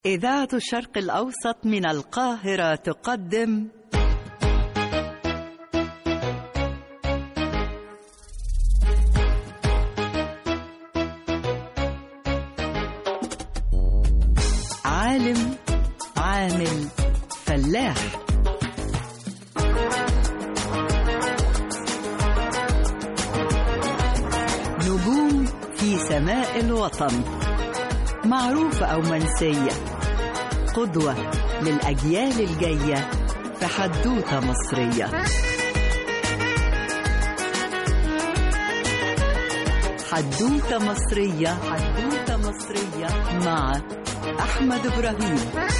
إذاعة الشرق الأوسط من القاهرة تقدم عالم عامل فلاح نجوم في سماء الوطن معروفة أو منسية قدوة للأجيال الجاية في حدوتة مصرية حدوتة مصرية حدوتة مصرية مع أحمد إبراهيم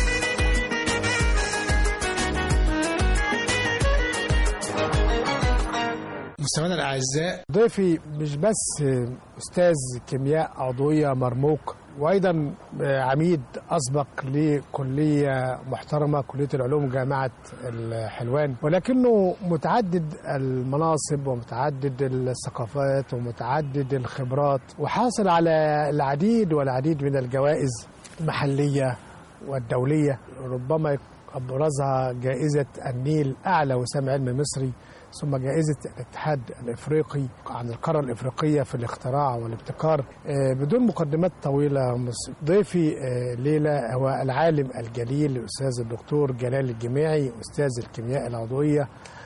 مستمعينا الاعزاء ضيفي مش بس استاذ كيمياء عضويه مرموق وايضا عميد اسبق لكليه محترمه كليه العلوم جامعه الحلوان ولكنه متعدد المناصب ومتعدد الثقافات ومتعدد الخبرات وحاصل على العديد والعديد من الجوائز المحليه والدوليه ربما ابرزها جائزه النيل اعلى وسام علمي مصري ثم جائزة الاتحاد الإفريقي عن القارة الإفريقية في الاختراع والابتكار بدون مقدمات طويلة ضيفي ليلة هو العالم الجليل الأستاذ الدكتور جلال الجماعي أستاذ الكيمياء العضوية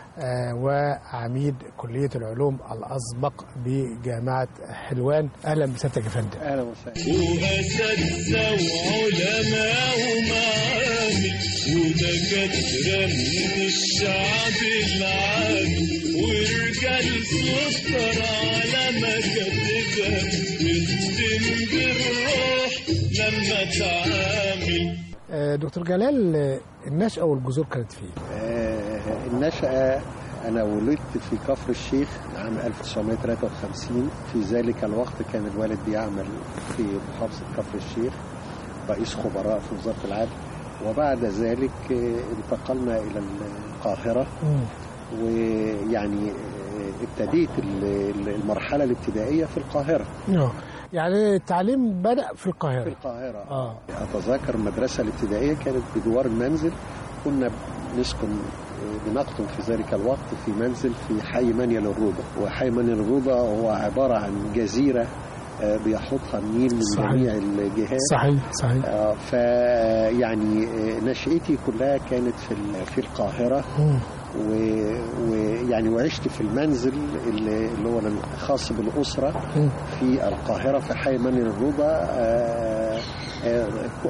وعميد كلية العلوم الأسبق بجامعة حلوان أهلا بسيادتك يا فندم أهلا وسهلا وأساتذة وعلماء ومعامل ودكاترة من الشعب العامي ورجال سكر على مكاتبها تخدم بالروح لما تعامل دكتور جلال النشأة والجذور كانت فين؟ آه النشأة أنا ولدت في كفر الشيخ عام 1953 في ذلك الوقت كان الوالد بيعمل في محافظة كفر الشيخ رئيس خبراء في وزارة العدل وبعد ذلك انتقلنا إلى القاهرة ويعني ابتديت المرحلة الابتدائية في القاهرة يعني التعليم بدأ في القاهرة في القاهرة آه. أتذكر المدرسة الابتدائية كانت بجوار المنزل كنا نسكن بنقطن في ذلك الوقت في منزل في حي منيا للروضة وحي منيا للروضة هو عبارة عن جزيرة بيحوطها النيل من صحيح. جميع الجهات صحيح صحيح آه، فيعني نشأتي كلها كانت في في القاهرة مم. ويعني وعشت في المنزل اللي اللي هو الخاص بالأسرة مم. في القاهرة في حي مني الروضة آه، آه،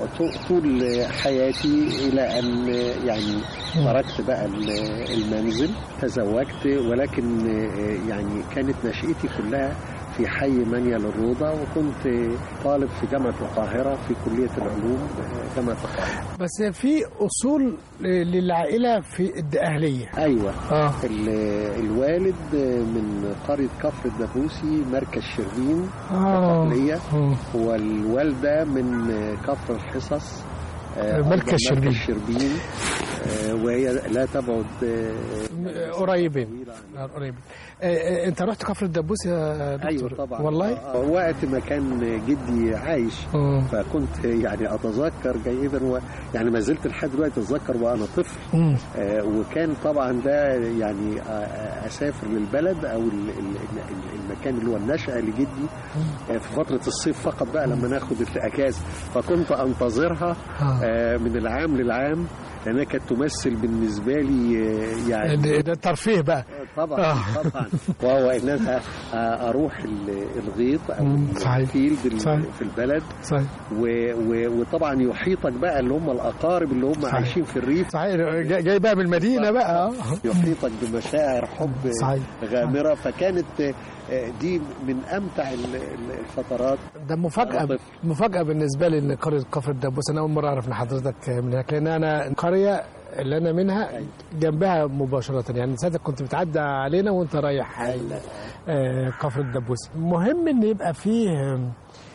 طول حياتي إلى أن يعني تركت بقى المنزل تزوجت ولكن آه، يعني كانت نشأتي كلها في حي منيا للروضة وكنت طالب في جامعة القاهرة في كلية العلوم آه، جامعة القاهرة بس في أصول للعائلة في الدقهلية أيوة اه ال- الوالد من قرية كفر الدبوسي مركز شربين اه الدقهلية مم. والوالدة من كفر الحصص آه، مركز أيضاً شربين. مركز شربين آه، وهي لا تبعد آه، قريبين طويلة عن- آه، قريبين آه، آه، انت رحت كفر الدبوس يا دكتور ايوه طبعا والله آه، آه، وقت ما كان جدي عايش مم. فكنت يعني اتذكر جيدا و يعني ما زلت لحد دلوقتي اتذكر وانا طفل مم. آه، وكان طبعا ده يعني آه، آه، اسافر للبلد او ال- ال- ال- المكان اللي هو النشأة لجدي آه، في فترة الصيف فقط بقى لما ناخد الاجازة فكنت انتظرها آه. آه، من العام للعام لانها كانت تمثل بالنسبة لي آه، يعني ده ده ترفيه بقى طبعا آه. طبعا وهو ان انا اروح ال- الغيط او مم، صحيح. الفيلد ال- صحيح. في البلد صحيح و و وطبعا يحيطك بقى اللي هم الاقارب اللي هم صحيح. عايشين في الريف صحيح جاي جاي بقى من المدينة بقى آه. يحيطك بمشاعر حب صحيح. غامره فكانت آه، دي من امتع ال- ال- الفترات ده مفاجأة طفل. مفاجأة بالنسبة لي ان قرية كفر الدبوس انا اول مرة اعرف ان حضرتك من هناك لان انا القرية اللي انا منها جنبها مباشرة يعني ساعتها كنت بتعدى علينا وانت رايح ال- آه، كفر الدبوس مهم ان يبقى فيه آم،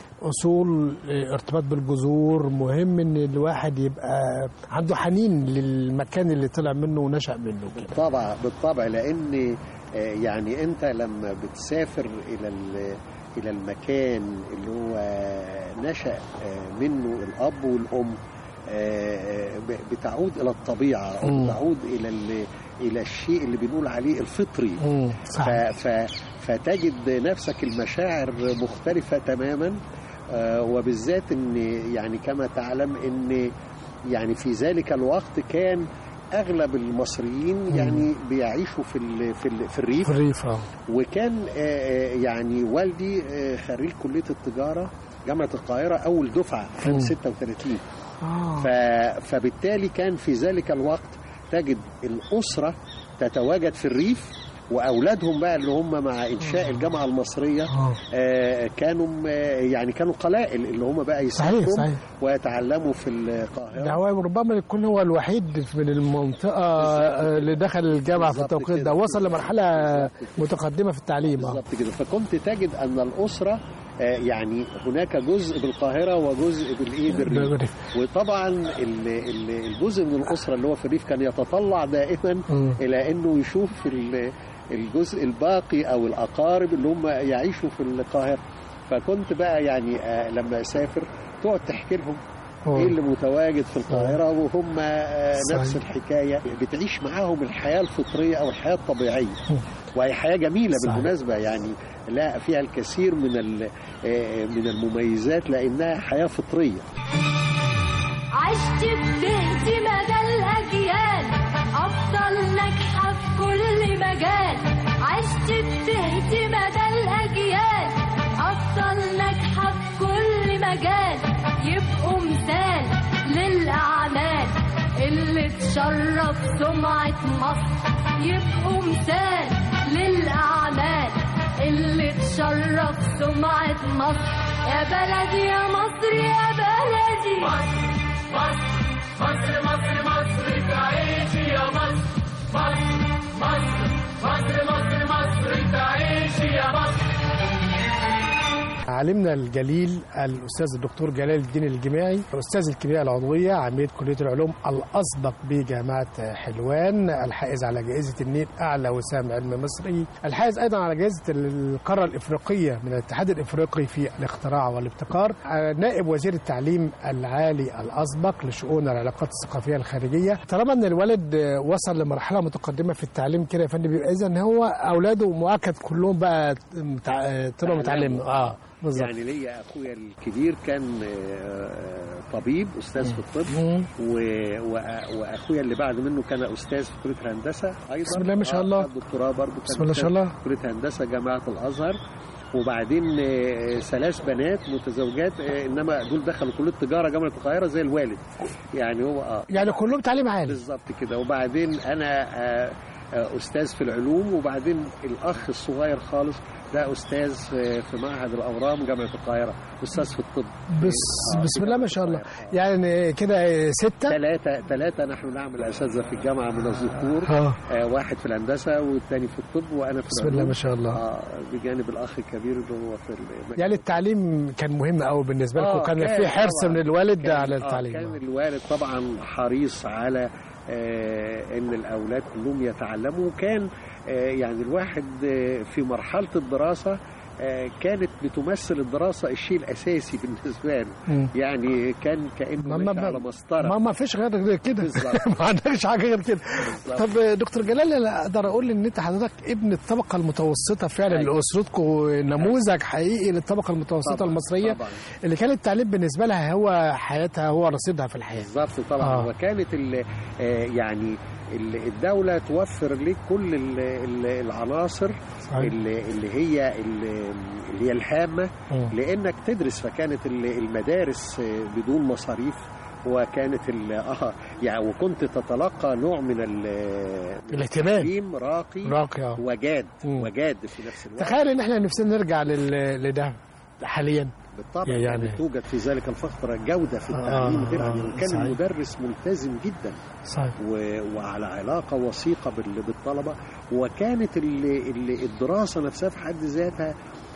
اصول آه، ارتباط بالجذور مهم ان الواحد يبقى عنده حنين للمكان اللي طلع منه ونشأ منه كده بالطبع بالطبع لان آه، يعني انت لما بتسافر الى ال- الى المكان اللي هو نشأ آه، منه الاب والام آه، ب- بتعود الى الطبيعه او مم. بتعود الى ال- الى الشيء اللي بنقول عليه الفطري مم. ف صح ف فتجد نفسك المشاعر مختلفة تماما آه، وبالذات ان يعني كما تعلم ان يعني في ذلك الوقت كان اغلب المصريين يعني بيعيشوا في ال في ال في الريف في الريف اه وكان آه، آه، يعني والدي آه، خريج كليه التجاره جامعه القاهره اول دفعه مم. سنه 36 اه ف... فبالتالي كان في ذلك الوقت تجد الأسرة تتواجد في الريف وأولادهم بقى اللي هم مع إنشاء الجامعة المصرية اه آه، كانوا م- يعني كانوا قلائل اللي هم بقى صحيح يسافروا صحيح ويتعلموا في ده القاهرة هو ربما يكون هو الوحيد من المنطقة آه، اللي دخل الجامعة في بالظبط التوقيت ده كده. وصل لمرحلة بالظبط كده. متقدمة في التعليم اه بالظبط كده فكنت تجد أن الأسرة آه، يعني هناك جزء بالقاهرة وجزء بالإيه بالريف بالريف. وطبعا ال- ال- الجزء من الأسرة اللي هو في الريف كان يتطلع دائما مم. الى انه يشوف ال- الجزء الباقي او الاقارب اللي هم يعيشوا في القاهره فكنت بقى يعني آه، لما اسافر تقعد تحكي لهم أوه. ايه اللي متواجد في القاهره وهم آه، صحيح. نفس الحكايه بتعيش معاهم الحياه الفطريه او الحياه الطبيعيه وهي حياه جميله صحيح. بالمناسبه يعني لا فيها الكثير من ال- آه، من المميزات لانها حياه فطريه عشت بتهدي مدى الأجيال أفضل ناجحة في كل مجال عشت بتهدي مدى الأجيال أفضل ناجحة في كل مجال يبقوا مثال للأعمال اللي تشرف سمعة مصر يبقوا مثال للأعمال اللي تشرف سمعة مصر يا بلدي يا مصر يا بلدي عالمنا الجليل الاستاذ الدكتور جلال الدين الجماعي استاذ الكيمياء العضويه عميد كليه العلوم الاسبق بجامعه حلوان الحائز على جائزه النيل اعلى وسام علم مصري الحائز ايضا على جائزه القاره الافريقيه من الاتحاد الافريقي في الاختراع والابتكار نائب وزير التعليم العالي الاسبق لشؤون العلاقات الثقافيه الخارجيه طالما ان الولد وصل لمرحله متقدمه في التعليم كده يا فندم يبقى اذا هو اولاده مؤكد كلهم بقى متع- طلعوا متعلمين اه بالظبط يعني ليا اخويا الكبير كان آه، طبيب استاذ في الطب مم. و- وأ- واخويا اللي بعد منه كان استاذ في كليه الهندسه ايضا بسم الله ما شاء آه، الله. خد دكتوراه برضه كان بسم الله ما شاء أستاذ الله. في كليه هندسه جامعه الازهر وبعدين آه، ثلاث بنات متزوجات آه، انما دول دخلوا كليه تجاره جامعه القاهره زي الوالد يعني هو اه يعني كلهم تعليم عالي بالظبط كده وبعدين انا آه، آه، استاذ في العلوم وبعدين الاخ الصغير خالص ده استاذ في في معهد الاورام جامعه القاهره استاذ في الطب بس آه، بسم في الله ما شاء الله القاهرة. آه. يعني كده ستة ثلاثة ثلاثة نحن نعمل أساتذة في الجامعة من الذكور اه آه واحد في الهندسة والثاني في الطب وأنا في بسم الله العلوم. ما شاء الله آه بجانب الأخ الكبير اللي هو في المجال. يعني التعليم كان مهم قوي بالنسبة لكم آه، كان كان في حرص طبعاً. من الوالد كان- على آه، التعليم كان آه. الوالد طبعا حريص على آه ان الاولاد كلهم يتعلموا وكان آه يعني الواحد آه في مرحله الدراسه آه كانت بتمثل الدراسه الشيء الاساسي بالنسبه له مم. يعني كان كانه ما- ماشي ما- على مسطره ما ما فيش غير كده بالظبط. ما عندكش حاجه غير كده بالظبط. طب دكتور جلال أنا اقدر اقول ان انت حضرتك ابن الطبقه المتوسطه فعلا أيوة. لاسرتكم نموذج حقيقي للطبقه المتوسطه طبعاً، المصريه طبعاً. اللي كان التعليم بالنسبه لها هو حياتها هو رصيدها في الحياه بالظبط طبعا آه. آه. وكانت ال آه يعني ال- الدولة توفر لك كل ال- ال- العناصر صحيح. اللي اللي هي اللي اللي هي الهامة مم. لأنك تدرس فكانت ال- المدارس آه، بدون مصاريف وكانت ال- اه يعني وكنت تتلقى نوع من ال- الاهتمام. التعليم راقي راقي آه. وجاد مم. وجاد في نفس الوقت تخيل ان احنا نفسنا نرجع لل- لده حاليا بالطبع يعني- يعني توجد في ذلك الفترة جودة في آه، التعليم غير آه، عادية وكان صحيح. المدرس ملتزم جدا صحيح و- وعلى علاقة وثيقة بال- بالطلبة وكانت ال- ال- الدراسة نفسها في حد ذاتها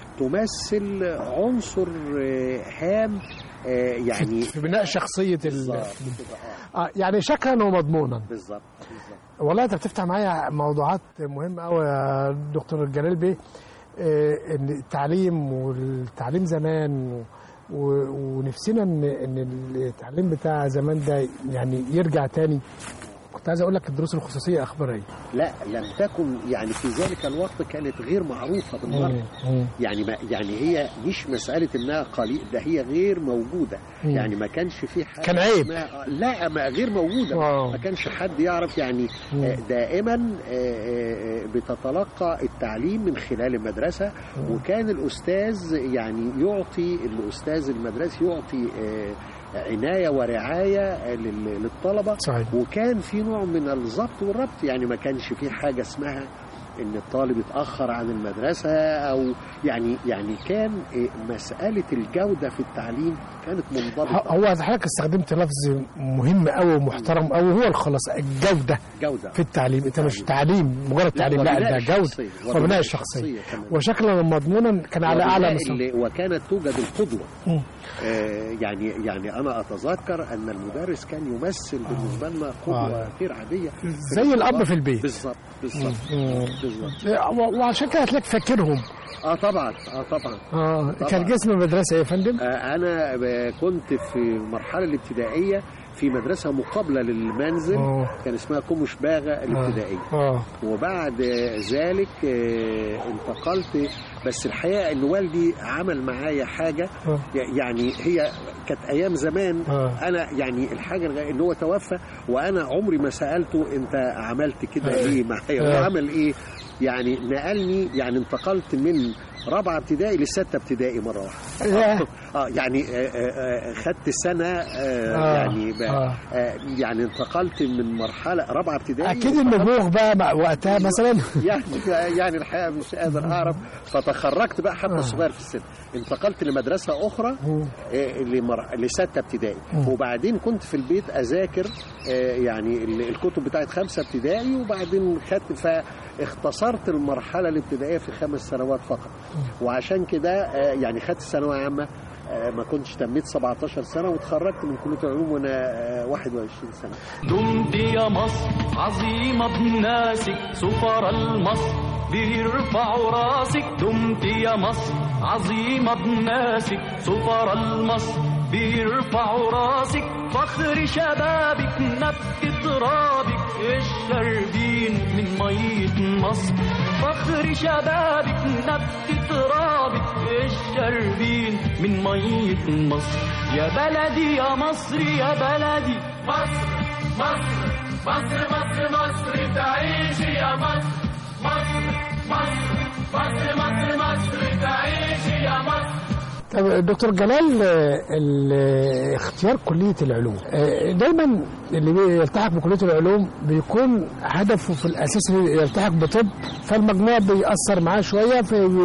تمثل عنصر آه، هام آه، يعني في بناء شخصيه ال... بالظبط كده، آه، آه يعني شكلا ومضمونا بالظبط بالظبط والله انت بتفتح معايا موضوعات مهمه قوي يا دكتور جلال بيه آه، ان التعليم والتعليم زمان و- ونفسنا ان ان التعليم بتاع زمان ده يعني يرجع تاني كنت عايز اقول لك الدروس الخصوصيه اخبارها ايه؟ لا لم تكن يعني في ذلك الوقت كانت غير معروفة بالمرة مم. يعني ما يعني هي مش مسألة إنها قليل ده هي غير موجودة مم. يعني ما كانش في حاجة كان عيب. اسمها- لا ما غير موجودة آه. ما كانش حد يعرف يعني مم. آه، دائما آه، آه، آه، بتتلقى التعليم من خلال المدرسة وكان الأستاذ يعني يعطي الأستاذ المدرسي يعطي آه، عناية ورعاية آه، لل- للطلبة صحيح وكان في نوع من الضبط والربط يعني ما كانش في حاجة اسمها ان الطالب يتاخر عن المدرسه او يعني يعني كان إيه، مساله الجوده في التعليم كانت منضبطه هو حضرتك استخدمت لفظ مهم قوي ومحترم قوي هو الخلاص الجوده جوده في التعليم انت مش تعليم مجرد تعليم لا وبناء ده جوده الشخصية. وبناء الشخصيه كمان. وشكلا ومضمونا كان على اعلى وبناء مستوى اللي- وكانت توجد القدوه مم. آه، يعني يعني انا اتذكر ان المدرس كان يمثل بالنسبه لنا قدوه آه. غير عاديه زي الاب في البيت بالظبط بالظبط مم. بالظبط و- وعشان كده هتلاقيك فاكرهم اه طبعا اه طبعا اه طبعاً. كان جسم المدرسه يا فندم آه، انا ب- كنت في المرحله الابتدائيه في مدرسه مقابله للمنزل اه كان اسمها كومش باغا الابتدائيه اه وبعد ذلك آه، انتقلت بس الحقيقه ان والدي عمل معايا حاجه آه. يعني هي كانت ايام زمان آه. انا يعني الحاجه الغ- ان هو توفى وانا عمري ما سالته انت عملت كده آه. ليه معايا آه. هو عمل ايه يعني نقلني يعني انتقلت من رابعه ابتدائي لسته ابتدائي مره واحده ياه. اه يعني آه، آه، آه، خدت سنه آه آه. يعني ب- آه. آه يعني انتقلت من مرحله رابعه ابتدائي اكيد النبوغ بقى مع- وقتها مثلا يعني يعني الحقيقه مش قادر اعرف فتخرجت بقى حتى آه. صغير في السن انتقلت لمدرسه اخرى مم. آه، لمر... لستة ابتدائي مم. وبعدين كنت في البيت اذاكر آه، يعني ال- الكتب بتاعت خمسه ابتدائي وبعدين خدت فاختصرت المرحله الابتدائيه في خمس سنوات فقط وعشان كده آه، يعني خدت ثانويه عامه آه، ما كنتش تميت 17 سنه واتخرجت من كليه العلوم وانا آه، 21 سنه دمت يا مصر عظيمة بناسك سفر المصر بيرفعوا راسك دمت يا مصر عظيمة بناسك سفر المصر بيرفعوا راسك فخر شبابك نبت ترابك الشربين من مية مصر فخر شبابك نبت ترابك الشربين من مية مصر يا بلدي يا مصر يا بلدي مصر مصر مصر مصر مصر تعيش يا مصر مصر مصر مصر مصر مصر تعيش يا مصر طب دكتور جلال آه، ال- آه، اختيار كلية العلوم آه، دايما اللي بيلتحق بكلية العلوم بيكون هدفه في الأساس إنه يلتحق بطب فالمجموع بيأثر معاه شوية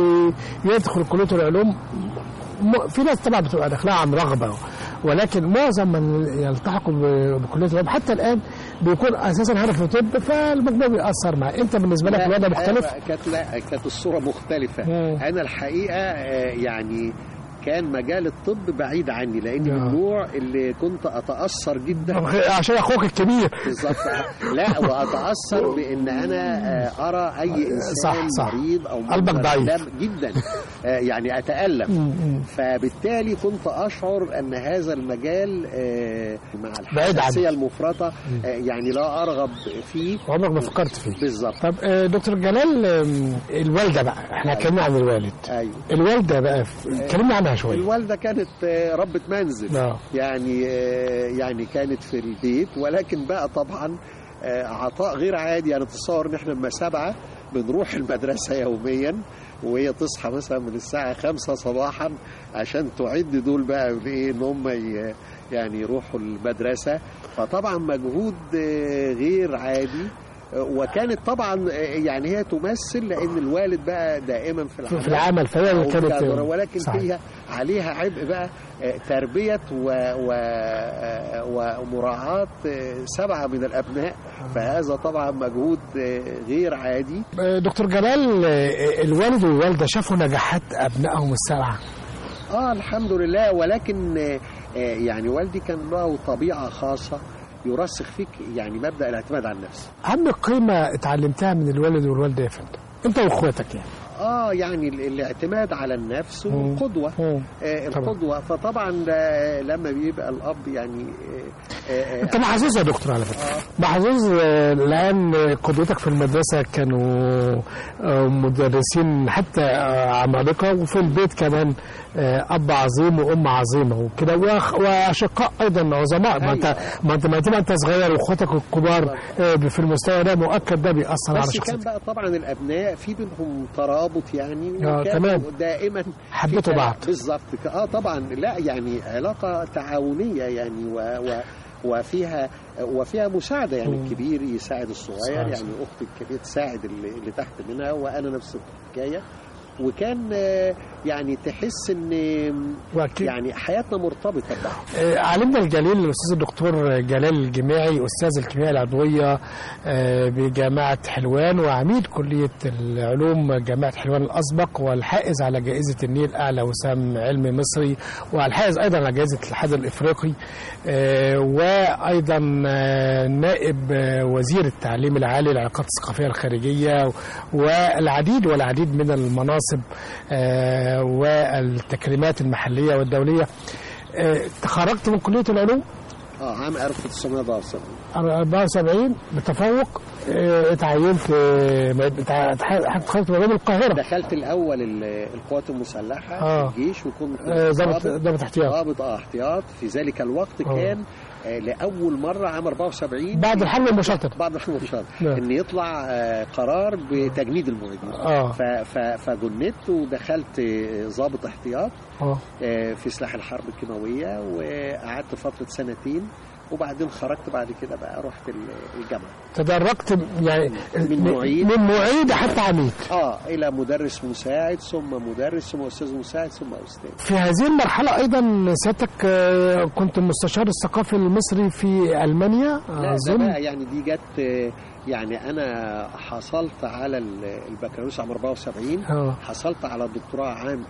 فيدخل كلية العلوم م- في ناس طبعا بتبقى داخلها عن رغبة ولكن معظم من يلتحقوا ب- بكلية العلوم حتى الآن بيكون أساسا هدفه طب فالمجموع بيأثر معاه أنت بالنسبة لك لا، الوضع الحقيقة مختلف؟ كانت لا كانت الصورة مختلفة مم. أنا الحقيقة آه، يعني كان مجال الطب بعيد عني لأني من آه. النوع اللي كنت أتأثر جدا عشان أخوك الكبير بالظبط لا وأتأثر بأن أنا آه، أرى أي إنسان صح، صح. مريض أو قلبك مرض ضعيف. لا، جدا آه، يعني أتألم م- م. فبالتالي كنت اشعر ان هذا المجال آه، مع بعيد الحساسيه عنك. المفرطه آه، يعني لا ارغب فيه عمرك ما فكرت فيه بالظبط طب آه، دكتور جلال آم، الوالده بقى احنا اتكلمنا عن الوالد ايوه الوالده بقى اتكلمنا عنها شويه الوالده كانت آه، ربة منزل آه. يعني آه، يعني كانت في البيت ولكن بقى طبعا آه، عطاء غير عادي يعني تصور ان احنا لما سبعه بنروح المدرسه يوميا وهي تصحى مثلا من الساعه خمسة صباحا عشان تعد دول بقى لايه ان هم ي- يعني يروحوا المدرسه فطبعا مجهود آه، غير عادي آه، وكانت طبعا آه، يعني هي تمثل لان الوالد بقى دائما في في العمل في العمل فهي اللي أو كانت كادرة، ولكن صحيح. فيها عليها عبء بقى آه، تربية و و آه، ومراعاة آه، سبعة من الأبناء فهذا طبعا مجهود آه، غير عادي آه، دكتور جلال آه، الوالد والوالده شافوا نجاحات ابنائهم السبعه اه الحمد لله ولكن آه، آه، يعني والدي كان له طبيعة خاصة يرسخ فيك يعني مبدأ الاعتماد على النفس اهم قيمه اتعلمتها من الوالد والوالده يا فندم انت واخواتك يعني اه يعني ال- الاعتماد على النفس مم. والقدوه مم. آه طبعا. القدوه فطبعا ده لما بيبقى الاب يعني آه آه انت محظوظ يا دكتور على فكره محظوظ آه، لان قدوتك في المدرسه كانوا آه، مدرسين حتى آه، عمالقه وفي البيت كمان آه، اب عظيم وام عظيمه وكده وأخ- واشقاء ايضا عظماء ما انت ما انت ما تبقى انت صغير واخواتك الكبار آه، في المستوى ده مؤكد ده بيأثر على بس كان شخصيتك بقى طبعا الابناء في بينهم ترابط يعني آه، وكانوا تمام. دائما في حبيتوا كلام. بعض. بالظبط ك- اه طبعا لا يعني علاقه تعاونيه يعني و, و وفيها وفيها مساعده يعني مم. الكبير يساعد الصغير صحيح. يعني اختي الكبيره تساعد اللي, اللي تحت منها وانا نفس الحكايه وكان آه، يعني تحس ان وأكيد. يعني حياتنا مرتبطه ببعض آه، علمنا الجليل الاستاذ الدكتور جلال الجماعي استاذ الكيمياء العضويه آه، بجامعه حلوان وعميد كليه العلوم جامعه حلوان الاسبق والحائز على جائزه النيل اعلى وسام علمي مصري والحائز ايضا على جائزه الاتحاد الافريقي آه، وايضا آه، نائب آه، وزير التعليم العالي للعلاقات الثقافيه الخارجيه والعديد والعديد من المناصب آه، والتكريمات المحليه والدوليه آه، تخرجت من كليه العلوم اه عام 1974 74 بتفوق آه، اتعينت آه، ما- اتع- اتع- دخلت مدام القاهره دخلت الاول ال- القوات المسلحه آه. في الجيش وكنت آه، ضابط ضابط ضابط احتياط ضابط اه احتياط في ذلك الوقت آه. كان آه لاول مره عام 74 بعد الحرب المشاطره بعد الحرب المشاطره نعم. ان يطلع آه قرار بتجنيد المعيدين اه ف- ف- فجندت ودخلت آه، ضابط احتياط اه آه، في سلاح الحرب الكيماويه وقعدت فتره سنتين وبعدين خرجت بعد كده بقى رحت ال- الجامعه تدرجت يعني من معيد. من معيد حتى عميد اه الى مدرس مساعد ثم مدرس ثم استاذ مساعد ثم استاذ في هذه المرحلة أيضا سيادتك آه، كنت المستشار الثقافي المصري في ألمانيا لا ده أظن بقى يعني دي جت آه، يعني انا حصلت على ال- البكالوريوس عام 74 اه حصلت على الدكتوراه عام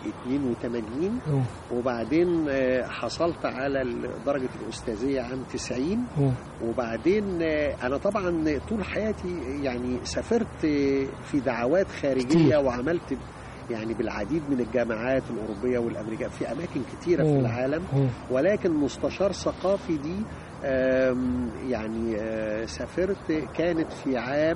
82 أوه، وبعدين آه، حصلت على ال- درجة الأستاذية عام 90 أوه. وبعدين آه، أنا طبعا طول حياتي يعني سافرت آه، في دعوات خارجية كتير. وعملت يعني بالعديد من الجامعات الأوروبية والأمريكية في أماكن كتيرة في أوه. العالم أوه. ولكن مستشار ثقافي دي آم، يعني آه، سافرت كانت في عام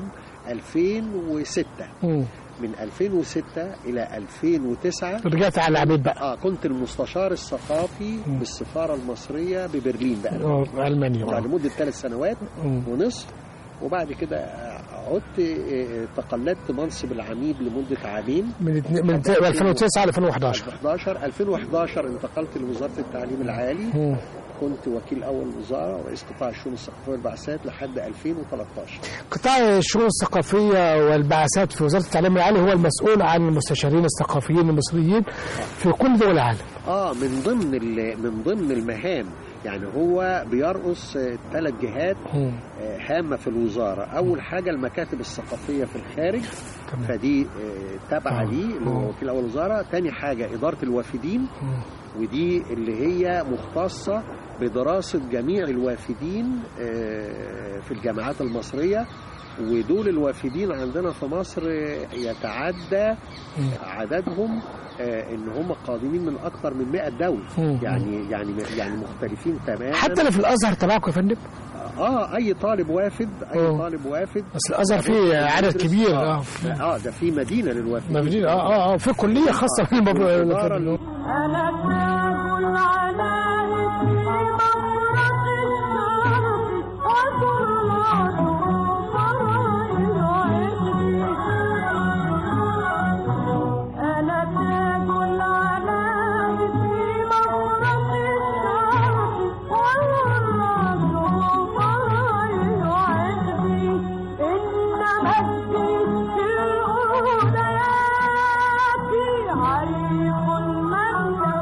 2006 أوه. من 2006 إلى 2009 رجعت على العميد بقى اه كنت المستشار الثقافي مم. بالسفاره المصريه ببرلين بقى آه، ألمانيا يعني آه. لمده ثلاث سنوات أوه. ونصف وبعد كده عدت آه، تقلدت منصب العميد لمده عامين من اتنين- من 2009 ل 2011 2011 2011 انتقلت لوزاره التعليم العالي أوه. كنت وكيل اول وزاره ورئيس قطاع الشؤون الثقافيه والبعثات لحد 2013 قطاع الشؤون الثقافية والبعثات في وزارة التعليم العالي هو المسؤول عن المستشارين الثقافيين المصريين في كل دول العالم اه من ضمن ال- من ضمن المهام يعني هو بيرأس ثلاث جهات أوه. آه، هامة في الوزارة أول حاجة المكاتب الثقافية في الخارج تمام. فدي آه، تابعة آه. ليه اللي آه. هو وكيل أول وزارة تاني حاجة إدارة الوافدين أوه. ودي اللي هي مختصة بدراسة جميع الوافدين آه، في الجامعات المصرية ودول الوافدين عندنا في مصر آه، يتعدى عددهم آه، ان هم قادمين من اكثر من 100 دولة مم. يعني يعني يعني مختلفين تماما حتى اللي في الأزهر تبعكم يا فندم اه اي طالب وافد اي أوه. طالب وافد بس الأزهر فيه عدد كبير اه, اه آه ده في مدينه للوافدين مبنيين اه اه اه في كلية خاصة بالموضوع والإدارة اللي- أنا تاج العلائق في مفرق الشرق وطلعت فرائض عقدي أنا تاج العلائق في مفرق الشرق وطلعت فرائض عقدي إن مجدي في الأوليات عريق من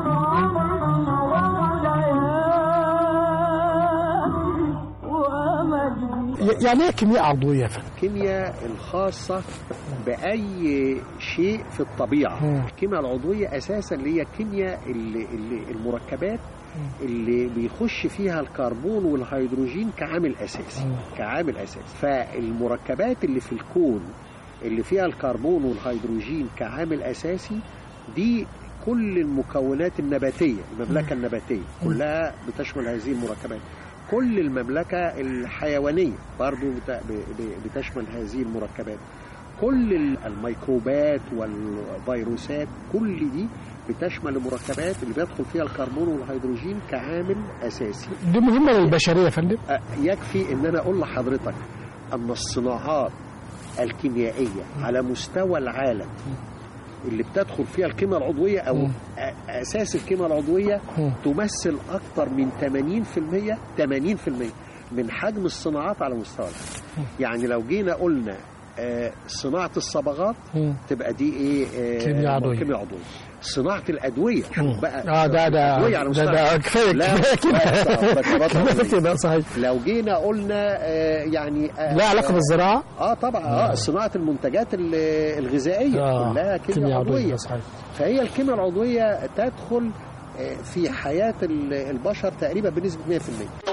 ومجدي يعني ايه كيمياء عضوية يا فندم؟ الكيمياء الخاصه باي شيء في الطبيعه مم. الكيمياء العضويه اساسا اللي هي الكيمياء اللي, اللي المركبات اللي بيخش فيها الكربون والهيدروجين كعامل اساسي مم. كعامل اساسي فالمركبات اللي في الكون اللي فيها الكربون والهيدروجين كعامل اساسي دي كل المكونات النباتيه المملكه النباتيه كلها بتشمل هذه المركبات كل المملكه الحيوانيه برضو بت- ب- ب- بتشمل هذه المركبات كل ال- الميكروبات والفيروسات كل دي بتشمل المركبات اللي بيدخل فيها الكربون والهيدروجين كعامل اساسي دي مهمه للبشريه يا فندم أه، يكفي ان انا اقول لحضرتك ان الصناعات الكيميائيه على مستوى العالم اللي بتدخل فيها الكيمياء العضويه او مم. أ- اساس الكيمياء العضويه مم. تمثل اكثر من 80% 80% من حجم الصناعات على مستوى العالم يعني لو جينا قلنا آه، صناعه الصبغات مم. تبقى دي ايه آه، كيمياء عضوية. كيمياء عضويه صناعه الادويه شوف بقى اه ده ده الأدوية على ده, مستوى ده كفايه لا، كفايه لا، كده طبعاً، كفايه كده صحيح لو جينا قلنا آه، يعني آه، لا علاقه آه، بالزراعه اه طبعا اه صناعه المنتجات ال- الغذائيه آه، كلها كيمياء عضويه صحيح فهي الكيمياء العضويه تدخل آه، في حياه ال- البشر تقريبا بنسبه 100%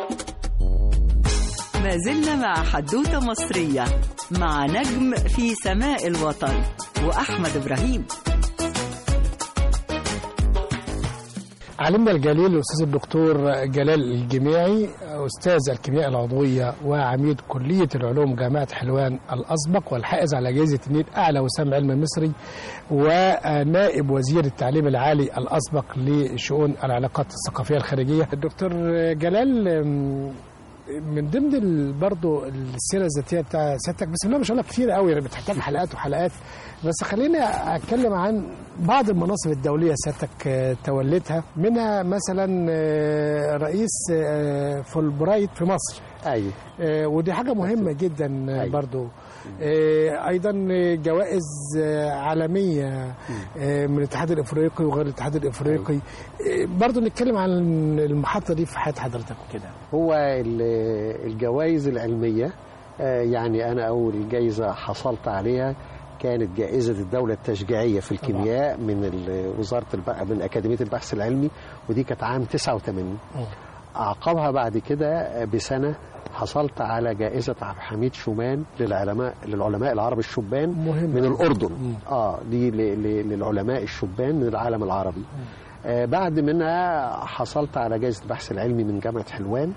ما زلنا مع حدوتة مصرية مع نجم في سماء الوطن وأحمد إبراهيم علمنا الجليل الاستاذ الدكتور جلال الجميعي استاذ الكيمياء العضويه وعميد كليه العلوم جامعه حلوان الاسبق والحائز على جائزه النيل اعلى وسام علم مصري ونائب وزير التعليم العالي الاسبق لشؤون العلاقات الثقافيه الخارجيه الدكتور جلال أم، من ضمن ال- برضو السيره الذاتيه بتاع سيادتك بس انا مش هقول لك كتير قوي يعني بتحتاج حلقات وحلقات بس خليني اتكلم عن بعض المناصب الدوليه سيادتك آه، توليتها منها مثلا آه، رئيس آه، فولبرايت في مصر ايوه آه، ودي حاجه مهمه جدا آه، أيوة. برضو آه، ايضا جوائز آه، عالميه آه، من الاتحاد الافريقي وغير الاتحاد الافريقي آه، برضو نتكلم عن المحطه دي في حياه حضرتك وكده هو ال- الجوائز العلميه آه، يعني انا اول جائزه حصلت عليها كانت جائزة الدولة التشجيعية في الكيمياء من ال- وزارة البحث من أكاديمية البحث العلمي ودي كانت عام 89 أعقبها بعد كده بسنة حصلت على جائزة عبد الحميد شومان للعلماء للعلماء العرب الشبان مهم. من الأردن مم. اه دي ل- ل- للعلماء الشبان من العالم العربي آه بعد منها حصلت على جائزة البحث العلمي من جامعة حلوان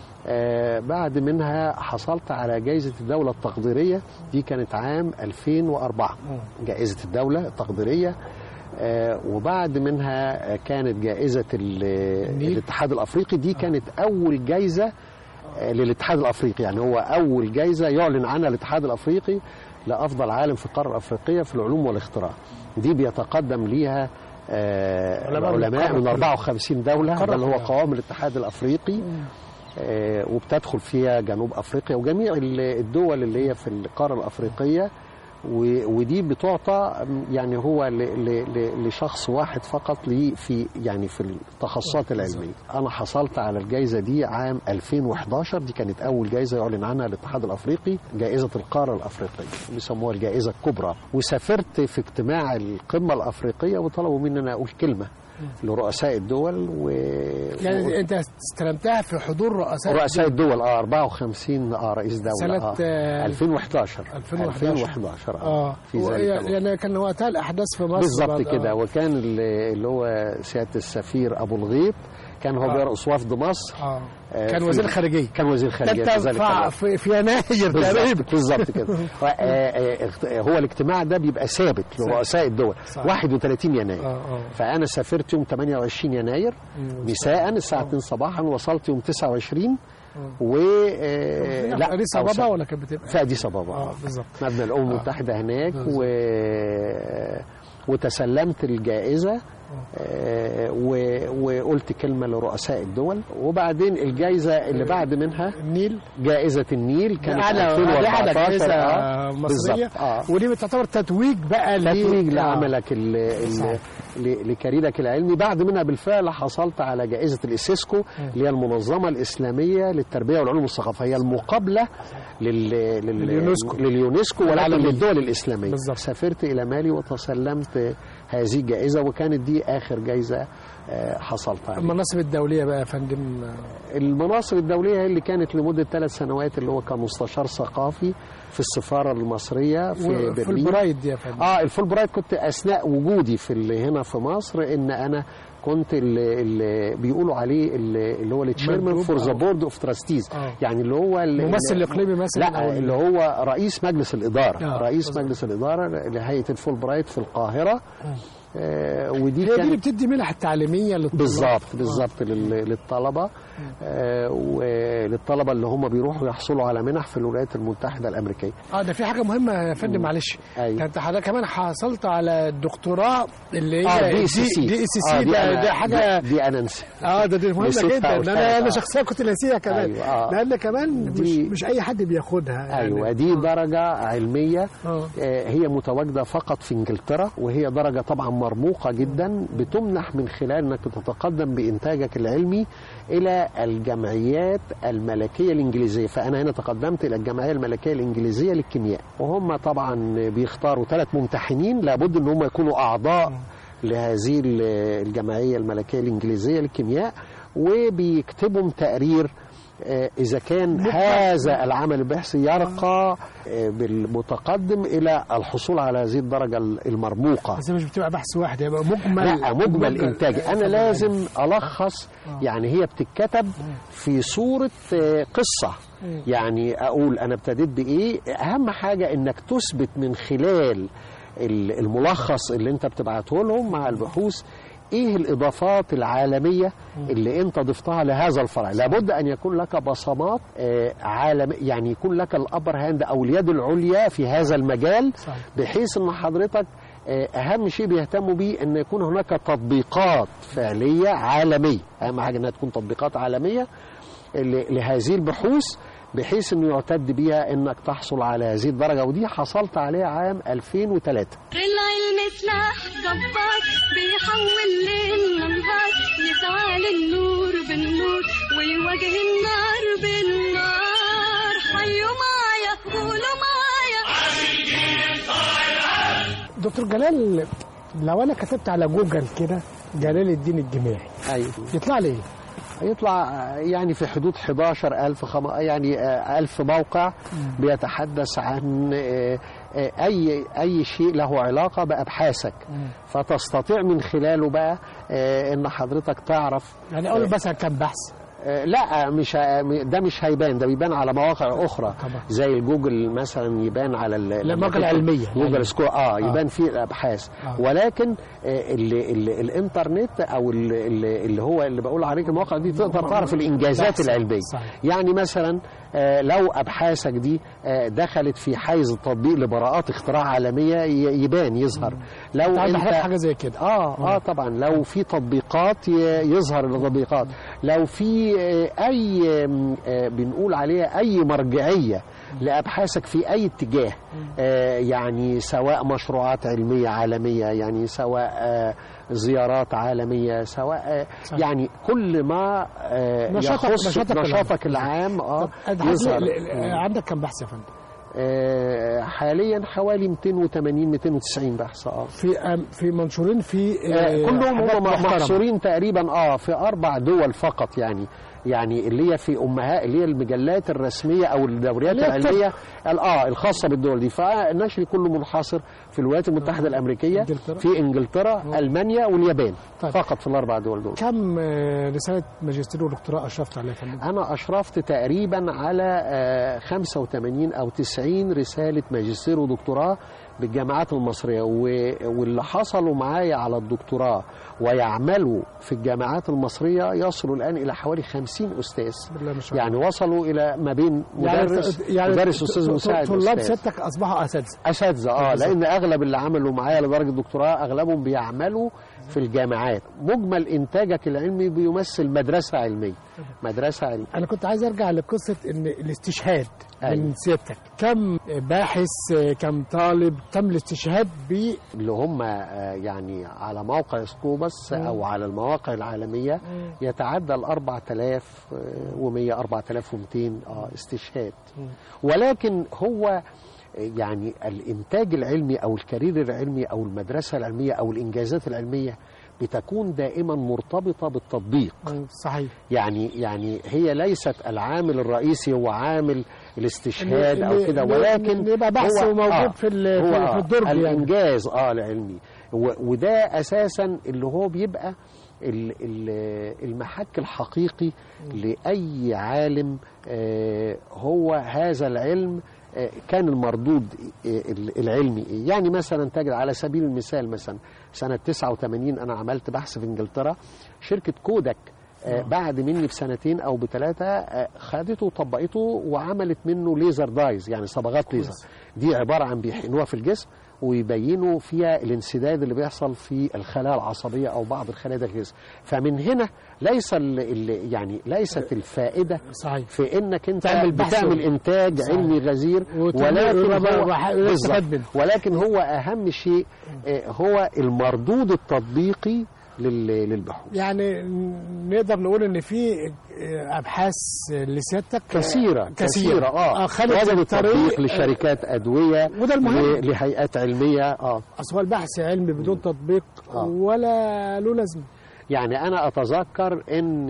آه بعد منها حصلت على جائزة الدولة التقديرية دي كانت عام 2004 جائزة الدولة التقديرية آه وبعد منها آه، كانت جائزة ال- النيل. الاتحاد الأفريقي دي كانت أول جائزة آه، للاتحاد الأفريقي يعني هو أول جائزة يعلن عنها الاتحاد الأفريقي لأفضل عالم في القارة الأفريقية في العلوم والاختراع دي بيتقدم ليها آه، علماء من علماء القارة من كلها. 54 دولة القارة ده اللي هو كلها. قوام الاتحاد الأفريقي آه، وبتدخل فيها جنوب افريقيا وجميع ال- الدول اللي هي في القاره الافريقيه و- ودي بتعطى يعني هو ل- ل- ل- لشخص واحد فقط ليه في يعني في التخصصات العلميه انا حصلت على الجائزه دي عام 2011 دي كانت اول جائزه يعلن عنها الاتحاد الافريقي جائزه القاره الافريقيه بيسموها الجائزه الكبرى وسافرت في اجتماع القمه الافريقيه وطلبوا مني انا اقول كلمه لرؤساء الدول و يعني انت استلمتها في حضور رؤساء رؤساء الدول اه 54 اه رئيس دوله سنة، آه. آه، 2011 2011. 2011 اه في ذلك الوقت. يعني كان وقتها الاحداث في مصر بالظبط بعد- كده آه. وكان ال- اللي هو سياده السفير ابو الغيط كان هو آه. بيرقص وفد مصر اه آه، كان في- وزير الخارجيه كان وزير ده خارجيه انت في ذلك في, الوقت. في, في يناير تقريبا بالظبط بالظبط كده آه، آه، آه، هو الاجتماع ده بيبقى ثابت لرؤساء الدول صح. 31 يناير اه اه فانا سافرت يوم 28 يناير مساء الساعه 2 صباحا وصلت يوم 29 و آه، لا اديس أو ابابا سا- ولا كانت بتبقى في اديس ابابا اه بالظبط مبنى الامم آه. المتحده هناك بالظبط. و... وتسلمت الجائزه آه، و... وقلت كلمه لرؤساء الدول وبعدين الجائزه اللي بعد منها النيل جائزه النيل كانت اعلى 2014 اعلى جائزه آه، مصريه بالظبط، آه. ودي بتعتبر تتويج بقى ل- تتويج آه. لعملك ال ال صح. ل- لكاريرك العلمي بعد منها بالفعل حصلت على جائزة الإسيسكو اللي هي المنظمة الإسلامية للتربية والعلوم الثقافية المقابلة لل... لل... لليونسكو. لليونسكو ولكن العالمية. للدول الإسلامية بالظبط. سافرت إلى مالي وتسلمت هذه الجائزة وكانت دي آخر جائزة آه، حصلت عليها المناصب الدوليه بقى يا فندم المناصب الدولية هي اللي كانت لمدة ثلاث سنوات اللي هو كمستشار ثقافي في السفارة المصرية في في برلين البرايد يا فندم اه الفولبرايت كنت اثناء وجودي في ال- هنا في مصر ان انا كنت اللي, اللي بيقولوا عليه اللي اللي هو التشيرمان مندوب فور ذا أو- بورد اوف تراستيز آه. يعني اللي هو ال- ممثل ال- اقليمي مثلا لا أو اللي هو رئيس مجلس الاداره آه، رئيس بالظبط. مجلس الاداره لهيئه الفولبرايت في القاهره آه ودي هي دي اللي كانت بتدي منح تعليميه للطلاب بالظبط بالظبط لل- للطلبه آه وللطلبه اللي هم بيروحوا يحصلوا على منح في الولايات المتحده الامريكيه اه ده في حاجه مهمه يا فندم معلش أيوة. ده انت حضرتك كمان حصلت على الدكتوراه اللي هي اه دي سي سي دي سي آه، سي دي ده, أنا- ده حاجه دي, دي انا نسي اه ده دي مهمه نسيتها جدا واشتغلت، انا انا آه. شخصيا كنت ناسيها كمان أيوة، آه. لان كمان مش دي- مش اي حد بياخدها يعني. ايوه دي درجه علميه آه. آه، هي متواجده فقط في انجلترا وهي درجه طبعا مرموقه جدا بتمنح من خلال انك تتقدم بانتاجك العلمي الى الجمعيات الملكيه الانجليزيه فانا هنا تقدمت الى الجمعيه الملكيه الانجليزيه للكيمياء وهم طبعا بيختاروا ثلاث ممتحنين لابد ان هم يكونوا اعضاء لهذه ال- الجمعيه الملكيه الانجليزيه للكيمياء وبيكتبوا تقرير آه، إذا كان هذا العمل البحثي يرقى آه، بالمتقدم إلى الحصول على هذه الدرجة المرموقة بس مش بتبقى بحث واحد يبقى مجمل لا مجمل إنتاج أنا لازم ألخص يعني هي بتتكتب في صورة آه، قصة يعني أقول أنا ابتديت بإيه أهم حاجة إنك تثبت من خلال ال- الملخص اللي أنت بتبعته لهم مع البحوث ايه الاضافات العالميه اللي انت ضفتها لهذا الفرع لابد ان يكون لك بصمات آه، عالم يعني يكون لك الابر هاند او اليد العليا في هذا المجال صحيح. بحيث ان حضرتك آه، اهم شيء بيهتموا بيه ان يكون هناك تطبيقات فعليه عالميه اهم حاجه انها تكون تطبيقات عالميه ل- لهذه البحوث بحيث انه يعتد بيها انك تحصل على هذه الدرجه ودي حصلت عليها عام 2003 العلم سلاح جبار بيحول ليل نهار يزعل النور بالنور ويواجه النار بالنار حيوا معايا قولوا معايا دكتور جلال لو انا كتبت على جوجل كده جلال الدين الجماعي ايوه يطلع لي ايه؟ يطلع يعني في حدود 11000 خم... يعني آه، ألف موقع بيتحدث عن آه، آه، أي أي شيء له علاقة بأبحاثك فتستطيع من خلاله بقى آه، إن حضرتك تعرف يعني اقول مثلا كام بحث آه، لا مش ه- ده مش هيبان ده بيبان على مواقع اخرى طبعا. زي الجوجل مثلا يبان على ال- لما المواقع تدخل العلمية. جوجل سكور اه آه. يبان فيه الابحاث آه. ولكن آه، اللي اللي الانترنت او اللي, اللي اللي هو اللي بقول عليك المواقع دي تقدر تعرف الانجازات صح، العلميه صحيح. يعني مثلا آه، لو ابحاثك دي آه، دخلت في حيز التطبيق لبراءات اختراع عالميه ي- يبان يظهر لو انت عندك انت حاجه زي كده اه اه طبعا لو في تطبيقات ي- يظهر التطبيقات لو في آه، اي آم، آه، بنقول عليها اي مرجعيه لابحاثك في اي اتجاه آه، يعني سواء مشروعات علميه عالميه يعني سواء آه، زيارات عالميه سواء آه، صح. يعني كل ما آه، نشاطك- يخص نشاطك العام. نشاطك العام اه طب أبحاث يظهر ل- ل- عندك كام بحث يا فندم؟ آه، حاليا حوالي 280 290 بحث اه في أم- في منشورين في آه، كلهم حاجات هم محترمة. محصورين تقريبا اه في اربع دول فقط يعني يعني اللي هي في امهات اللي هي المجلات الرسميه او الدوريات اللي هي العلميه ال- اه الخاصه بالدول دي فالنشر كله منحصر في الولايات المتحده الامريكيه إنجلترا. في انجلترا المانيا واليابان طيب. فقط في الاربع دول دول كم آه، رساله ماجستير ودكتوراه اشرفت عليها يا فندم؟ انا اشرفت تقريبا على آه، 85 او 90 رساله ماجستير ودكتوراه بالجامعات المصريه و- واللي حصلوا معايا على الدكتوراه ويعملوا في الجامعات المصريه يصلوا الان الى حوالي 50 استاذ بالله ما شاء الله. يعني وصلوا الى ما بين مدرس يعني مدرس ت- استاذ ت- مساعد طلاب أستاذ. سيادتك اصبحوا اساتذه اساتذه اه بالظبط. لان اغلب اللي عملوا معايا لدرجه دكتوراه اغلبهم بيعملوا في الجامعات مجمل انتاجك العلمي بيمثل مدرسه علميه مدرسه علميه انا كنت عايز ارجع لقصه ان الاستشهاد من أيوة. سيادتك كم باحث كم طالب تم الاستشهاد ب اللي هم آه، يعني على موقع سكوبس او على المواقع العالميه يتعدى ال 4100 4200 اه استشهاد ولكن هو يعني الانتاج العلمي او الكارير العلمي او المدرسه العلميه او الانجازات العلميه بتكون دائما مرتبطه بالتطبيق صحيح يعني يعني هي ليست العامل الرئيسي هو عامل الاستشهاد او اللي- كده اللي- ولكن اللي يبقى بحث هو- موجود في ال- هو في- في الدرج يعني. الانجاز اه العلمي و- وده اساسا اللي هو بيبقى ال- ال- المحك الحقيقي لاي عالم آه، هو هذا العلم آه، كان المردود آه، العلمي إيه؟ يعني مثلا تجد على سبيل المثال مثلا سنة 89 أنا عملت بحث في إنجلترا شركة كودك آه، بعد مني بسنتين أو بثلاثة آه، خدته وطبقته وعملت منه ليزر دايز يعني صبغات ليزر دي عبارة عن بيحقنوها في الجسم ويبينوا فيها الانسداد اللي بيحصل في الخلايا العصبية أو بعض الخلايا داخل الجسم فمن هنا ليس ال ال يعني ليست الفائدة صحيح في انك انت تعمل بحث بتعمل و- انتاج صحيح. علمي غزير وتعمل- ولكن ويبقى- هو وح- بالظبط. ويستفاد منه. ولكن هو اهم شيء آه، هو المردود التطبيقي لل- للبحوث يعني نقدر نقول ان في ابحاث لسيادتك كثيرة كثيرة اه خدت وجدوا الطريق تطبيق لشركات أدوية وده المهم. ل- لهيئات علمية اه اصل هو البحث علمي بدون تطبيق آه. ولا له لازمه يعني أنا أتذكر إن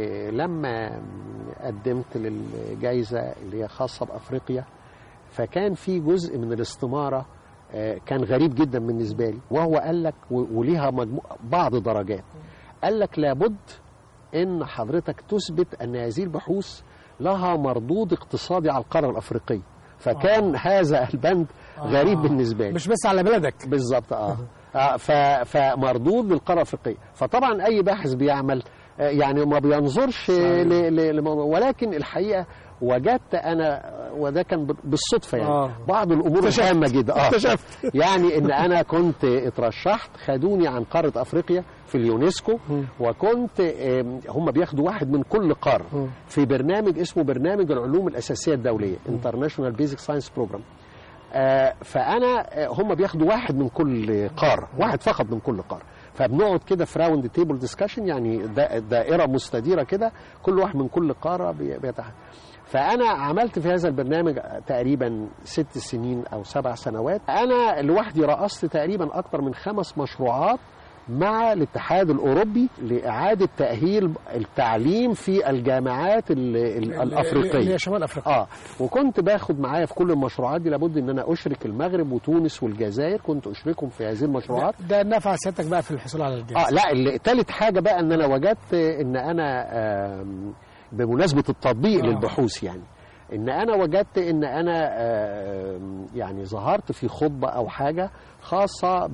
لما قدمت للجائزة اللي هي خاصة بأفريقيا فكان في جزء من الاستمارة آه، كان غريب جدا بالنسبة لي وهو قال لك و- وليها مجموع بعض درجات قال لك لابد إن حضرتك تثبت أن هذه البحوث لها مردود اقتصادي على القارة الأفريقية فكان هذا البند غريب بالنسبة لي مش بس على بلدك بالظبط اه, آه ف... فمردود للقاره الافريقيه فطبعا اي باحث بيعمل آه، يعني ما بينظرش ل... ل... لموضوع ولكن الحقيقه وجدت انا وده كان ب- بالصدفه يعني آه. بعض الامور اكتشفت. الهامه جدا اه اكتشفت. يعني ان انا كنت اترشحت خدوني عن قاره افريقيا في اليونسكو وكنت آم، هم بياخدوا واحد من كل قاره في برنامج اسمه برنامج العلوم الاساسيه الدوليه انترناشونال بيزك ساينس بروجرام آه، فانا آه، هم بياخدوا واحد من كل قاره واحد فقط من كل قاره فبنقعد كده في راوند تيبل ديسكشن يعني دا- دائره مستديره كده كل واحد من كل قاره بي- بيتحدث فانا عملت في هذا البرنامج تقريبا ست سنين او سبع سنوات انا لوحدي رأست تقريبا اكثر من خمس مشروعات مع الاتحاد الاوروبي لاعاده تاهيل التعليم في الجامعات ال- ال- الافريقيه اللي هي شمال افريقيا اه وكنت باخد معايا في كل المشروعات دي لابد ان انا اشرك المغرب وتونس والجزائر كنت اشركهم في هذه المشروعات ده نفع سيادتك بقى في الحصول على الجائزه اه لا ال- تالت حاجه بقى ان انا وجدت ان انا آم، بمناسبه التطبيق آه. للبحوث يعني ان انا وجدت ان انا آم، يعني ظهرت في خطبه او حاجه خاصه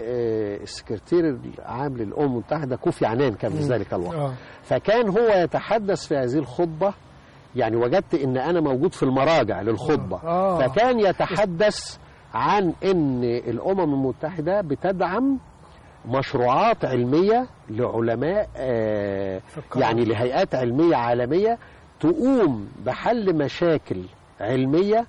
بالسكرتير العام للامم المتحده كوفي عنان كان في ذلك الوقت اه فكان هو يتحدث في هذه الخطبة يعني وجدت ان انا موجود في المراجع للخطبة آه. فكان يتحدث عن ان الامم المتحدة بتدعم مشروعات علمية لعلماء آه القارة. يعني لهيئات علمية عالمية تقوم بحل مشاكل علمية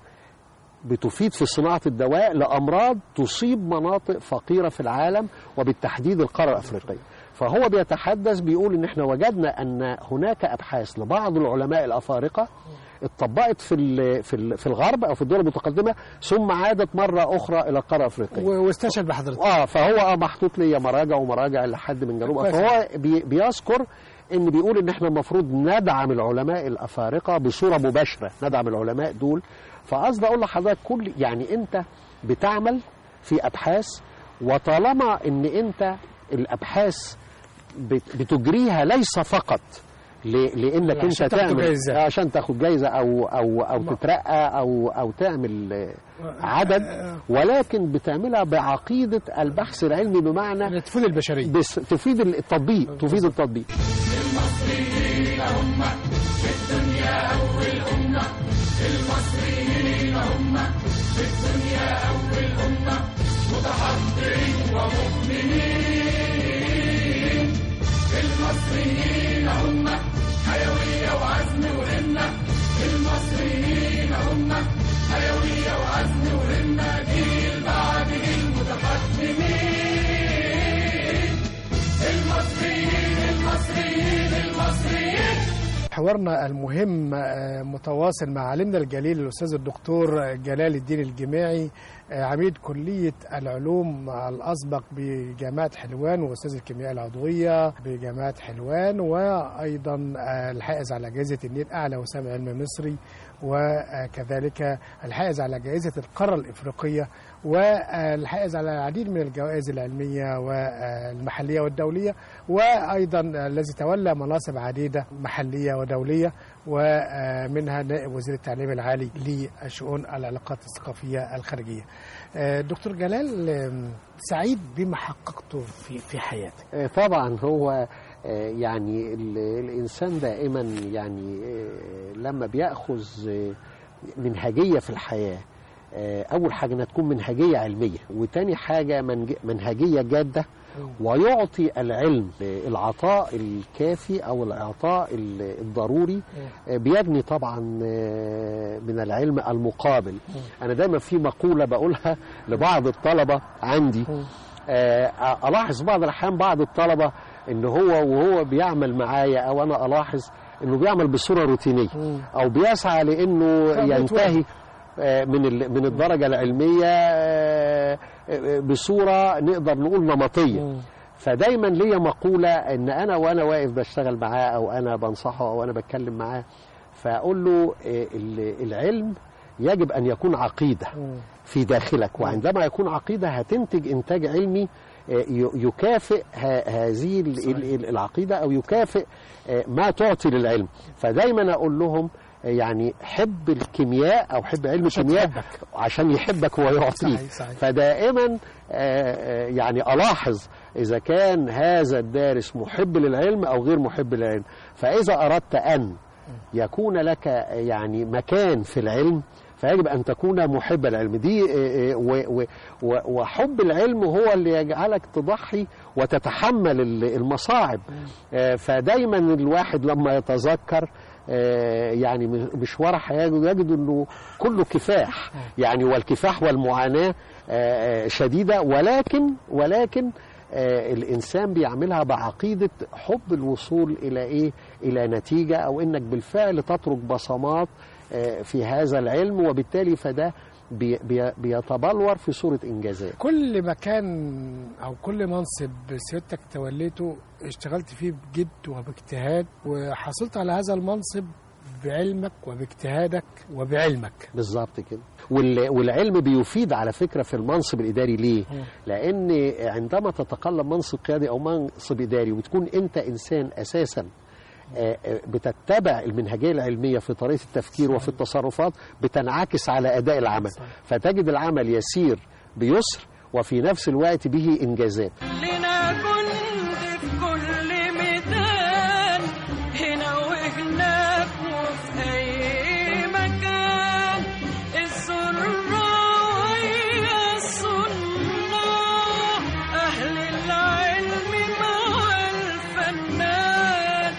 بتفيد في صناعة الدواء لأمراض تصيب مناطق فقيرة في العالم وبالتحديد القارة الأفريقية فهو بيتحدث بيقول ان احنا وجدنا ان هناك ابحاث لبعض العلماء الافارقه اتطبقت في ال- في ال- في الغرب او في الدول المتقدمه ثم عادت مره اخرى الى القاره الافريقيه و- واستشهد بحضرتك اه فهو اه محطوط لي مراجع ومراجع لحد من جنوب كويس. فهو بي بيذكر ان بيقول ان احنا المفروض ندعم العلماء الافارقه بصوره مباشره ندعم العلماء دول فقصدي اقول لحضرتك كل يعني انت بتعمل في ابحاث وطالما ان انت الابحاث بت- بتجريها ليس فقط ل- لانك انت عشان تاخد تعمل جايزة. آه، عشان تاخد جايزه او او او تترقى او او تعمل آه، عدد ولكن بتعملها بعقيده البحث العلمي بمعنى اللي تفيد البشريه بس تفيد التطبيق تفيد التطبيق حوارنا المهم آه، متواصل مع عالمنا الجليل الاستاذ الدكتور جلال الدين الجماعي آه، عميد كليه العلوم الاسبق بجامعه حلوان واستاذ الكيمياء العضويه بجامعه حلوان وايضا آه، الحائز على جائزه النيل اعلى وسام علم مصري وكذلك الحائز على جائزه القاره الافريقيه والحائز على العديد من الجوائز العلميه والمحليه والدوليه وايضا الذي تولى مناصب عديده محليه ودوليه ومنها نائب وزير التعليم العالي لشؤون العلاقات الثقافيه الخارجيه. دكتور جلال سعيد بما حققته في في حياتك. آه، طبعا هو آه، يعني ال- الانسان دائما يعني آه، لما بياخذ آه، منهجيه في الحياه آه، اول حاجه انها تكون منهجيه علميه وتاني حاجه منج- منهجيه جاده ويعطي العلم العطاء الكافي او العطاء ال- الضروري آه، بيبني طبعا آه، من العلم المقابل انا دايما في مقوله بقولها لبعض الطلبه عندي آه، الاحظ بعض الاحيان بعض الطلبه ان هو وهو بيعمل معايا او انا الاحظ انه بيعمل بصوره روتينيه او بيسعى لانه فبيتوه. ينتهي آه، من ال- من الدرجه العلميه آه، آه، بصوره نقدر نقول نمطيه فدايما ليا مقوله ان انا وانا واقف بشتغل معاه او انا بنصحه او انا بتكلم معاه فاقول له آه، ال- العلم يجب ان يكون عقيده في داخلك وعندما يكون عقيده هتنتج انتاج علمي آه، ي- يكافئ ه- هذه ال- ال- ال- العقيده او يكافئ آه، ما تعطي للعلم فدايما اقول لهم آه، يعني حب الكيمياء او حب علم عشان الكيمياء تحبك. عشان يحبك ويعطيك صحيح، صحيح. فدائما آه، آه، يعني الاحظ اذا كان هذا الدارس محب للعلم او غير محب للعلم فاذا اردت ان يكون لك يعني مكان في العلم فيجب ان تكون محب العلم دي آه، آه، و- و- و- وحب العلم هو اللي يجعلك تضحي وتتحمل ال- المصاعب آه، فدايما الواحد لما يتذكر آه، يعني مشوار حياته يجد انه كله كفاح يعني والكفاح والمعاناه آه، آه، شديده ولكن ولكن آه، الانسان بيعملها بعقيده حب الوصول الى ايه الى نتيجه او انك بالفعل تترك بصمات آه، في هذا العلم وبالتالي فده بي- بي- بيتبلور في صوره انجازات كل مكان او كل منصب سيادتك توليته اشتغلت فيه بجد وباجتهاد وحصلت على هذا المنصب بعلمك وباجتهادك وبعلمك بالظبط كده وال- والعلم بيفيد على فكره في المنصب الاداري ليه؟ لان عندما تتقلب منصب قيادي او منصب اداري وتكون انت انسان اساسا آه، آه، بتتبع المنهجيه العلميه في طريقه التفكير وفي التصرفات بتنعكس على اداء العمل فتجد العمل يسير بيسر وفي نفس الوقت به انجازات لنا جند في كل ميدان هنا وهناك وفي أي مكان الزراعية الصناع أهل العلم مع الفنان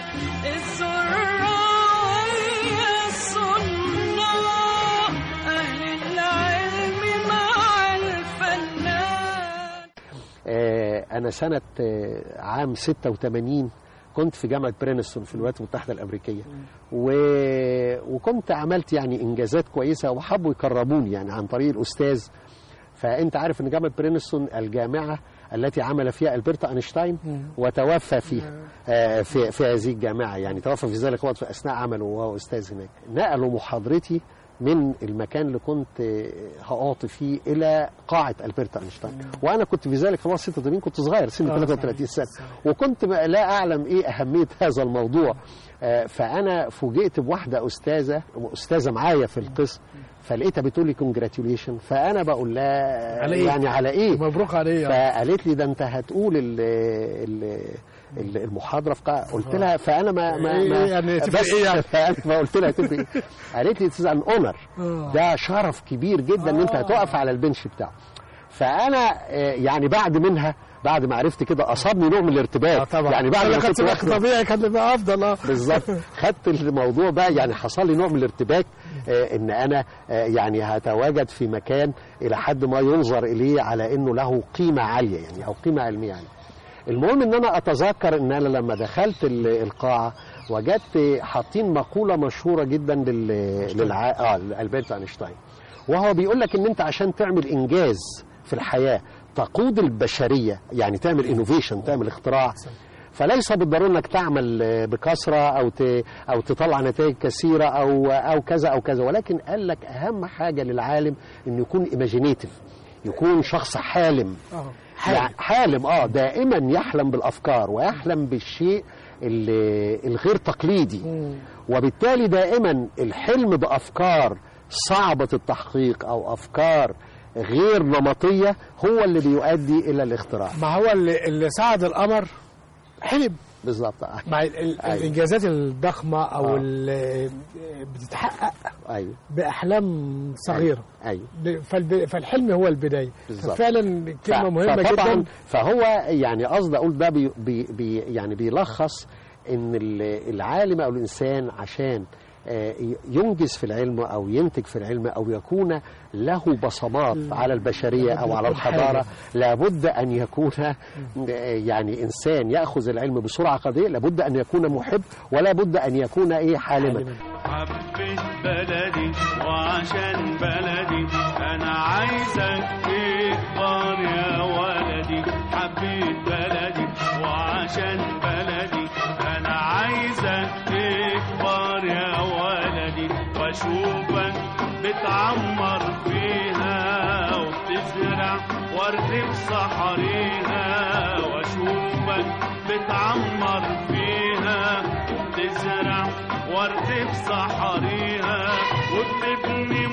الزراعية الصناع أهل العلم مع الفنان آه، أنا سنة آه، عام 86 كنت في جامعة برينستون في الولايات المتحدة الأمريكية و... وكنت عملت يعني إنجازات كويسة وحبوا يكرموني يعني عن طريق الأستاذ فأنت عارف أن جامعة برينستون الجامعة التي عمل فيها ألبرت أينشتاين وتوفى فيها آه، في في هذه الجامعة يعني توفى في ذلك الوقت في أثناء عمله وهو أستاذ هناك نقلوا محاضرتي من المكان اللي كنت آه، هأعطي فيه إلى قاعة ألبرت أينشتاين وأنا كنت في ذلك في الوقت 86 كنت صغير سن آه، 33 سنة صحيح. وكنت بقى لا أعلم إيه أهمية هذا الموضوع آه، فأنا فوجئت بواحدة أستاذة أستاذة معايا في القسم فلقيتها بتقول لي كونجراتيوليشن فأنا بقول لها على إيه؟ يعني على إيه مبروك عليه فقالت لي ده انت هتقول ال ال ال- المحاضره في قاعة. قلت لها فانا ما ما, إيه ما يعني تفرق بس إيه يعني؟ فانا فقلت لها تفرق إيه؟ قالت لي اتس ان اونر آه. ده شرف كبير جدا ان انت آه. هتقف على البنش بتاعه فانا آه، يعني بعد منها بعد ما عرفت كده اصابني نوع من الارتباك آه طبعا يعني بعد ما لو كان كنت سباق واخده طبيعي كان يبقى افضل اه بالظبط خدت الموضوع بقى يعني حصل لي نوع من الارتباك آه، ان انا آه، يعني هتواجد في مكان الى حد ما ينظر اليه على انه له قيمه عاليه يعني او قيمه علميه عاليه. المهم ان انا اتذكر ان انا لما دخلت ال- القاعه وجدت حاطين مقوله مشهوره جدا لل للع... اه لالبرت اينشتاين وهو بيقول لك ان انت عشان تعمل انجاز في الحياه تقود البشريه يعني تعمل انوفيشن تعمل اختراع فليس بالضروره انك تعمل آه، بكثره او ت... او تطلع نتائج كثيره او او كذا او كذا ولكن قال لك اهم حاجه للعالم انه يكون ايماجينيتيف يكون شخص حالم اه يعني حالم اه دائما يحلم بالافكار ويحلم بالشيء ال- الغير تقليدي وبالتالي دائما الحلم بافكار صعبه التحقيق او افكار غير نمطيه هو اللي بيؤدي الى الاختراع ما هو اللي, اللي صعد القمر حلم بالظبط مع ال- ال- أيوة. الانجازات الضخمه او آه. اللي بتتحقق ايوه باحلام صغيره ايوه فالب... فالحلم هو البدايه بالظبط. فعلا كلمه ف- مهمه فطبعا جدا فهو يعني قصدي اقول ده بي بي بي يعني بيلخص ان ال- العالم او الانسان عشان آه، ي- ينجز في العلم او ينتج في العلم او يكون له بصمات على البشريه او على يكون الحضاره حاجة. لابد ان يكون آه، يعني انسان ياخذ العلم بسرعه قضيه لابد ان يكون محب ولا بد ان يكون ايه حالما حبيت بلدي وعشان بلدي انا عايزك تكبر يا ولدي حبيت بلدي وعشان بلدي انا عايزك تكبر يا ولدي واشوفك بتعمر فيها وبتزرع ورد في صحريها واشوفك بتعمر فيها وبتزرع ورد في صحريها وبتبني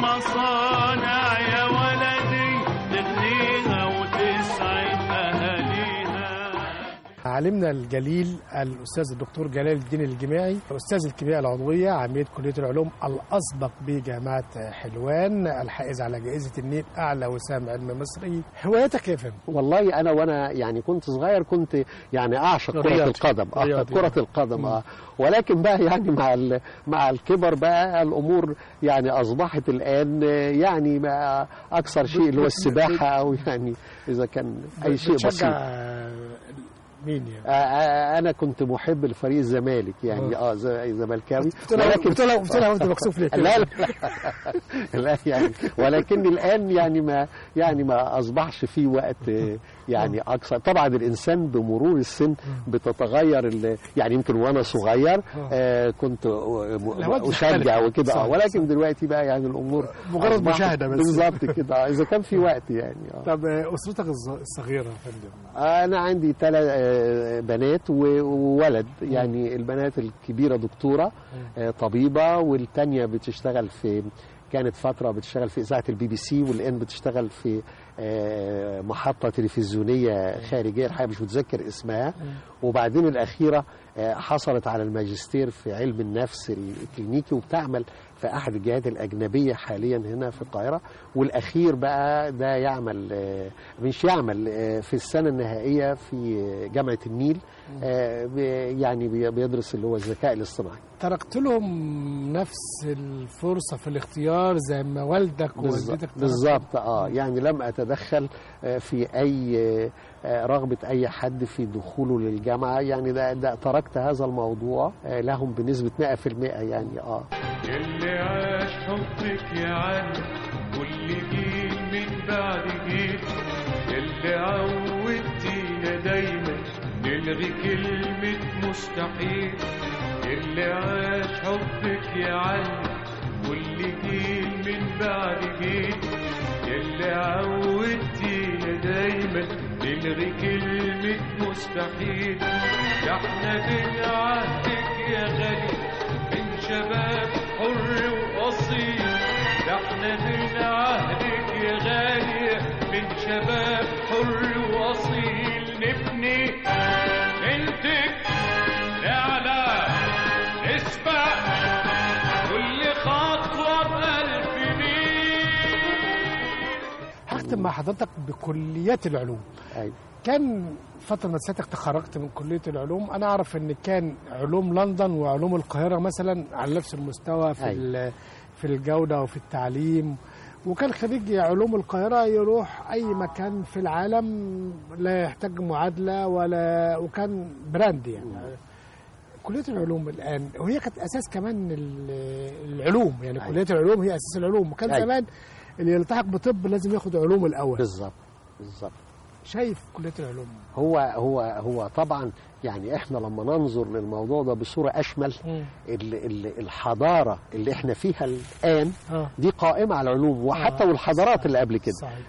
مصانع يا ولدي تغنيها وتسعد اهاليها عالمنا الجليل الاستاذ الدكتور جلال الدين الجماعي استاذ الكيمياء العضويه عميد كليه العلوم الاسبق بجامعه حلوان الحائز على جائزه النيل اعلى وسام علم مصري هوايتك يا فندم والله انا وانا يعني كنت صغير كنت يعني اعشق كره رياضي. القدم آه رياضي. كره القدم اه ولكن بقى يعني مع ال- مع الكبر بقى الامور يعني اصبحت الان آه، يعني ما اكثر شيء اللي هو السباحه او يعني اذا كان اي شيء بتشجع بسيط مين يعني آه، آه، انا كنت محب لفريق الزمالك يعني اه ز- زملكاوي بتقولها بتقولها بتقولها وانت مكسوف ليه كده؟ لا لا لا يعني ولكن الان يعني ما يعني ما اصبحش في وقت آه، يعني اكثر طبعا الانسان بمرور السن بتتغير ال- يعني يمكن وانا صغير آه، كنت آه، م- الهوايات اشجع بتختلف. وكده صح، آه، ولكن دلوقتي بقى يعني الامور مجرد أصبحت مشاهدة بس. بالظبط كده آه، اذا كان في وقت يعني آه. طب آه، اسرتك الص- الصغيره يا فندم أنا عندي ثلاث بنات و- وولد يعني البنات الكبيرة دكتورة آه، طبيبة والتانية بتشتغل في كانت فترة بتشتغل في إذاعة البي بي سي والآن بتشتغل في آه، محطة تلفزيونية خارجية الحقيقة مش متذكر اسمها وبعدين الأخيرة آه، حصلت على الماجستير في علم النفس الكلينيكي وبتعمل في أحد الجهات الأجنبية حاليا هنا في القاهرة والأخير بقى ده يعمل آه، مش يعمل آه، في السنة النهائية في جامعة النيل آه، بي- يعني بي- بيدرس اللي هو الذكاء الاصطناعي تركت لهم نفس الفرصه في الاختيار زي ما والدك بالظبط ووالدتك تركوا. بالظبط اه يعني لم اتدخل آه، في اي آه، آه، رغبه اي حد في دخوله للجامعه يعني ده, ده تركت هذا الموضوع آه، لهم بنسبه 100% يعني اه اللي عاش حبك يا علي كل جيل من بعد جيل اللي عودتينا دايما نلغي كلمة مستحيل اللي عاش حبك يا علي كل جيل من بعد جيل اللي عودتينا دايما نلغي كلمة مستحيل ده احنا من عهدك يا غالي من شباب حر وأصيل ده احنا من عهدك يا غالي من شباب حر وأصيل نبني ننتج نعلى نسبق كل خطوة بألف ميل اختم مع حضرتك بكليات العلوم أيوة. كان فترة ما سيادتك تخرجت من كلية العلوم أنا أعرف إن كان علوم لندن وعلوم القاهرة مثلا على نفس المستوى في أيوة. ال- في الجودة وفي التعليم وكان خريج علوم القاهرة يروح أي مكان في العالم لا يحتاج معادلة ولا وكان براند يعني كلية العلوم الآن وهي كانت أساس كمان ال- العلوم يعني أيوة. كلية العلوم هي أساس العلوم وكان أيوة. زمان اللي يلتحق بطب لازم ياخد علوم الأول بالظبط بالظبط شايف كلية العلوم هو هو هو طبعا يعني احنا لما ننظر للموضوع ده بصوره اشمل ال- ال- الحضاره اللي احنا فيها الان اه دي قائمه على العلوم وحتى آه. والحضارات اللي قبل كده صحيح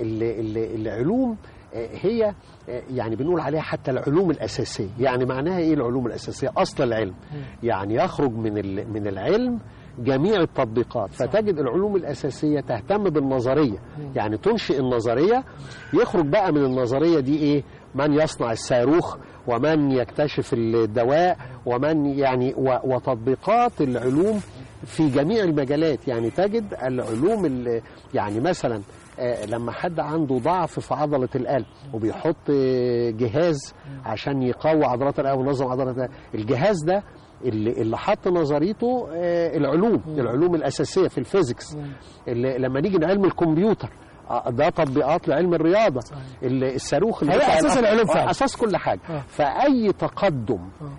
فالعلوم هي آه، يعني بنقول عليها حتى العلوم الاساسيه يعني معناها ايه العلوم الاساسيه اصل العلم يعني يخرج من ال- من العلم جميع التطبيقات فتجد العلوم الاساسيه تهتم بالنظريه يعني تنشئ النظريه يخرج بقى من النظريه دي ايه من يصنع الصاروخ ومن يكتشف الدواء ومن يعني و- وتطبيقات العلوم في جميع المجالات يعني تجد العلوم ال- يعني مثلا آه، لما حد عنده ضعف في عضلة القلب وبيحط آه، جهاز عشان يقوي عضلات القلب وينظم عضلات القلب الجهاز ده اللي, اللي حط نظريته آه، العلوم العلوم الأساسية في الفيزيكس اللي لما نيجي لعلم الكمبيوتر آه، ده تطبيقات لعلم الرياضة اللي الصاروخ اللي هي بتاع أساس الأرض- العلوم آه، فعلا. أساس كل حاجة آه. فأي تقدم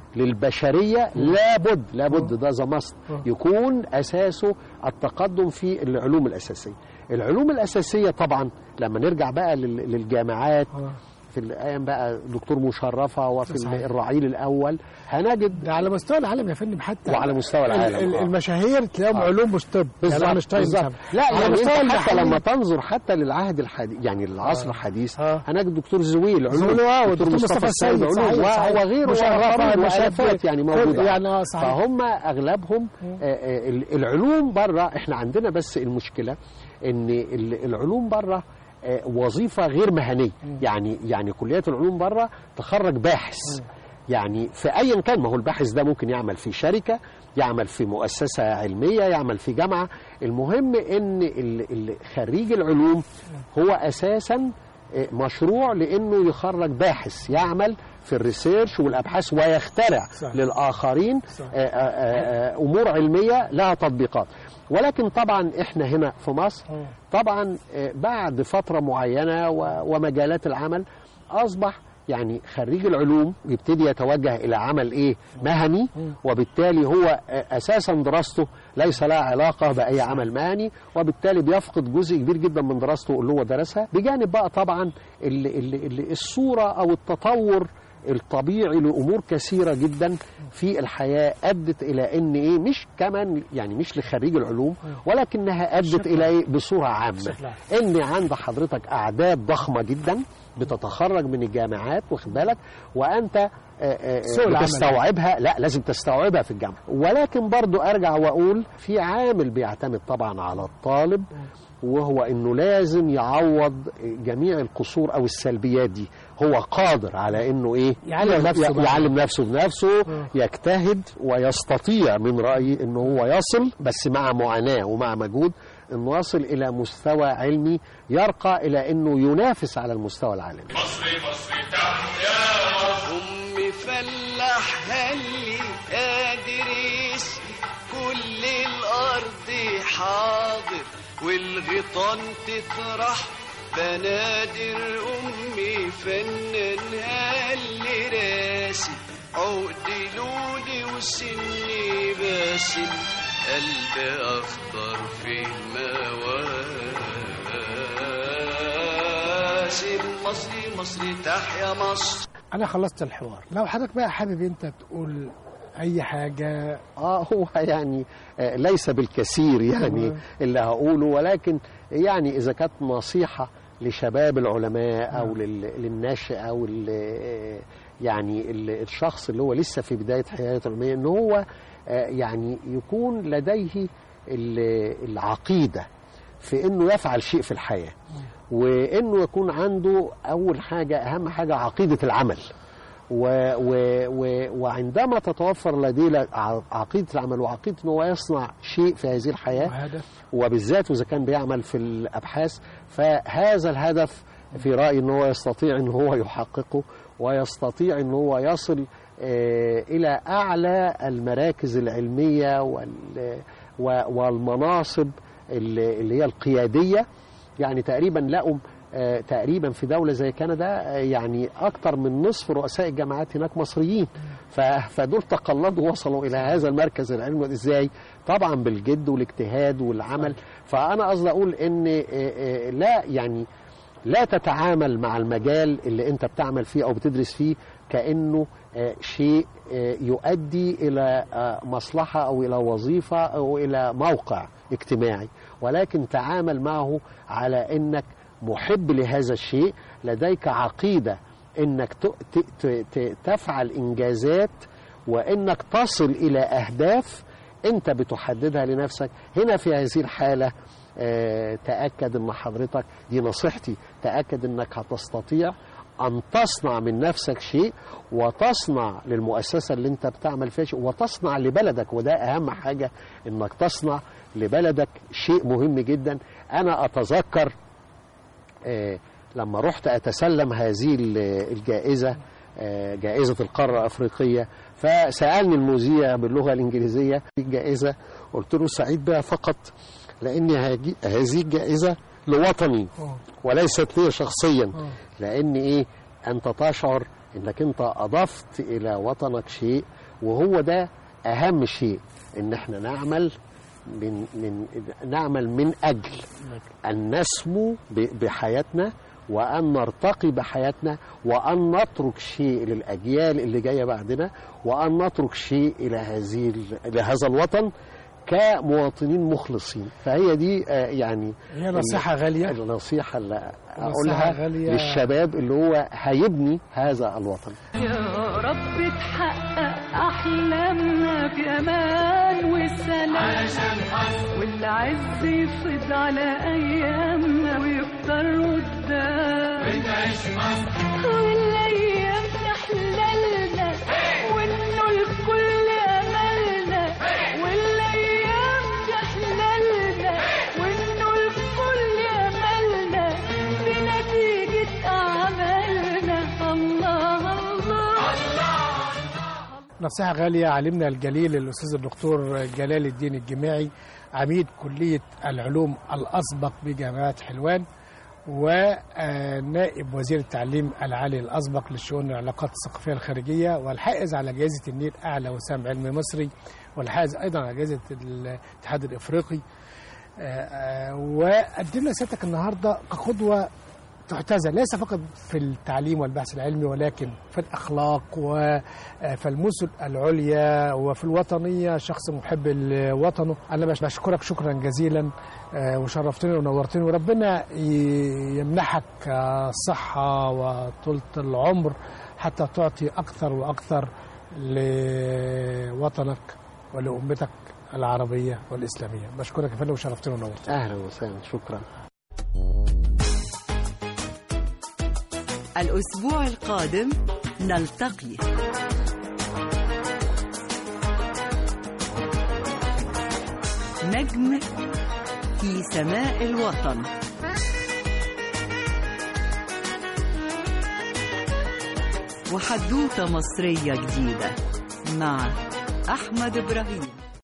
للبشرية لابد لابد ده ذا ماست يكون أساسه التقدم في العلوم الأساسية العلوم الأساسية طبعا لما نرجع بقى لل- للجامعات آه. في الأيام بقى دكتور مشرفة وفي صحيح. الرعيل الأول هنجد ده على مستوى العالم يا فندم حتى وعلى مستوى العالم، ال- ال- آه. المشاهير تلاقيهم آه. علوم مش طب بالظبط يعني اينشتاين بالظبط. مثلاً. لا على يعني مستوى انت حتى المحلي. لما تنظر حتى للعهد الحديث يعني العصر الحديث آه. هنجد الدكتور زويل علوم زويل، آه، دكتور والدكتور مصطفى السيد، علوم صحيح، و- صحيح. وغيره مشرفة، وآخرين مشرف- وآلافات يعني موجودة يعني آه، صحيح. فهم اغلبهم آه، آه، ال- العلوم بره احنا عندنا بس المشكله ان ال- العلوم بره آه، وظيفه غير مهنيه يعني يعني كليات العلوم بره تخرج باحث يعني في ايا كان ما هو الباحث ده ممكن يعمل في شركه يعمل في مؤسسه علميه يعمل في جامعه المهم ان ال- ال- خريج العلوم هو اساسا آه، مشروع لانه يخرج باحث يعمل في الريسيرش والابحاث ويخترع صح. للاخرين صح. آه، آه، آه، امور علميه لها تطبيقات ولكن طبعا احنا هنا في مصر آه. طبعا آه، بعد فتره معينه و- ومجالات العمل اصبح يعني خريج العلوم يبتدي يتوجه الى عمل ايه مهني وبالتالي هو آه، اساسا دراسته ليس لها علاقه باي عمل مهني وبالتالي بيفقد جزء كبير جدا من دراسته اللي هو درسها بجانب بقى طبعا ال- ال- ال- الصوره او التطور الطبيعي لامور كثيره جدا في الحياه ادت الى ان ايه مش كمان يعني مش لخريج العلوم ولكنها ادت الى ايه بصوره عامه بشكل عام. ان عند حضرتك اعداد ضخمه جدا بتتخرج من الجامعات واخد بالك وانت آه، آه، سوق العمل. بتستوعبها لا لازم تستوعبها في الجامعه ولكن برضو ارجع واقول في عامل بيعتمد طبعا على الطالب وهو انه لازم يعوض جميع القصور او السلبيات دي هو قادر على انه ايه يعلم نفسه بقى. يعلم نفسه بنفسه يجتهد ويستطيع من رايي انه هو يصل بس مع معاناه ومع مجهود انه يصل الى مستوى علمي يرقى الى انه ينافس على المستوى العالمي أم فلاح هلي قادر يسقي كل الأرض حاضر والغيطان تطرح بنادر أمي فنان هلي راسي عقد لولي وسني باسم قلب أخضر في مواسم مصري مصري تحيا مصر انا خلصت الحوار لو حضرتك بقى حابب انت تقول اي حاجه اه هو يعني آه، ليس بالكثير يعني اللي هقوله ولكن يعني اذا كانت نصيحه لشباب العلماء او لل- للناشئ او ال- يعني ال- الشخص اللي هو لسه في بدايه حياته العلميه ان هو آه، يعني يكون لديه ال- العقيده في انه يفعل شيء في الحياه وانه يكون عنده اول حاجه اهم حاجه عقيده العمل و و و وعندما تتوفر لديه ع- عقيدة العمل وعقيدة أنه يصنع شيء في هذه الحياة وهدف وبالذات إذا كان بيعمل في الأبحاث فهذا الهدف في رأيي أنه يستطيع أن هو يحققه ويستطيع أن هو يصل آه، إلى أعلى المراكز العلمية وال- و- والمناصب اللي اللي هي القيادية يعني تقريبا لقوا آه، تقريبا في دولة زي كندا آه، يعني أكثر من نصف رؤساء الجامعات هناك مصريين ف- فدول تقلدوا وصلوا إلى هذا المركز العلمي إزاي طبعا بالجد والاجتهاد والعمل فأنا قصدي أقول إن آه، آه، لا يعني لا تتعامل مع المجال اللي انت بتعمل فيه او بتدرس فيه كانه آه، شيء آه، يؤدي الى آه، مصلحه او الى وظيفه او الى موقع اجتماعي ولكن تعامل معه على انك محب لهذا الشيء لديك عقيده انك ت- ت- ت- ت- تفعل انجازات وانك تصل الى اهداف انت بتحددها لنفسك هنا في هذه الحاله آه، تأكد أن حضرتك دي نصيحتي تأكد أنك هتستطيع أن تصنع من نفسك شيء وتصنع للمؤسسة اللي أنت بتعمل فيها شيء وتصنع لبلدك وده أهم حاجة أنك تصنع لبلدك شيء مهم جدا أنا أتذكر آه، لما رحت أتسلم هذه ال- الجائزة آه، جائزة القارة الأفريقية فسألني المذيع باللغة الإنجليزية الجائزة قلت له سعيد بها فقط لأن هاجي- هذه الجائزة لوطني آه. وليست لي شخصيا آه. لأن إيه أنت تشعر أنك أنت أضفت إلى وطنك شيء وهو ده أهم شيء إن إحنا نعمل من من نعمل من أجل أن نسمو ب- بحياتنا وأن نرتقي بحياتنا وأن نترك شيء للأجيال اللي جاية بعدنا وأن نترك شيء إلى هذه ال- لهذا الوطن كمواطنين مخلصين فهي دي آه، يعني هي نصيحة غالية النصيحة اللي أقولها غالية. للشباب اللي هو هيبني هذا الوطن يا رب تحقق أحلامنا بأمان وسلام والعز يفض على أيامنا ويكتر قدام والأيام تحللنا وإنه الكل أملنا والأيام تحللنا وإنه الكل أملنا بنتيجة أعمالنا الله الله نصيحة غالية علمنا الجليل الأستاذ الدكتور جلال الدين الجماعي عميد كلية العلوم الأسبق بجامعة حلوان ونائب وزير التعليم العالي الأسبق للشؤون العلاقات الثقافية الخارجية والحائز على جائزة النيل أعلى وسام علمي مصري والحائز أيضا على جائزة الاتحاد الإفريقي آه، آه، وقدمنا سيادتك النهارده كقدوه تحتذى ليس فقط في التعليم والبحث العلمي ولكن في الأخلاق وفي المثل العليا وفي الوطنية شخص محب لوطنه أنا بش- بشكرك شكرا جزيلا آه، وشرفتني ونورتني وربنا ي- يمنحك آه، الصحة وطولة العمر حتى تعطي أكثر وأكثر لوطنك ولأمتك العربية والإسلامية بشكرك يا فندم وشرفتني ونورتني أهلا وسهلا شكرا الأسبوع القادم نلتقي نجم في سماء الوطن وحدوتة مصرية جديدة مع أحمد إبراهيم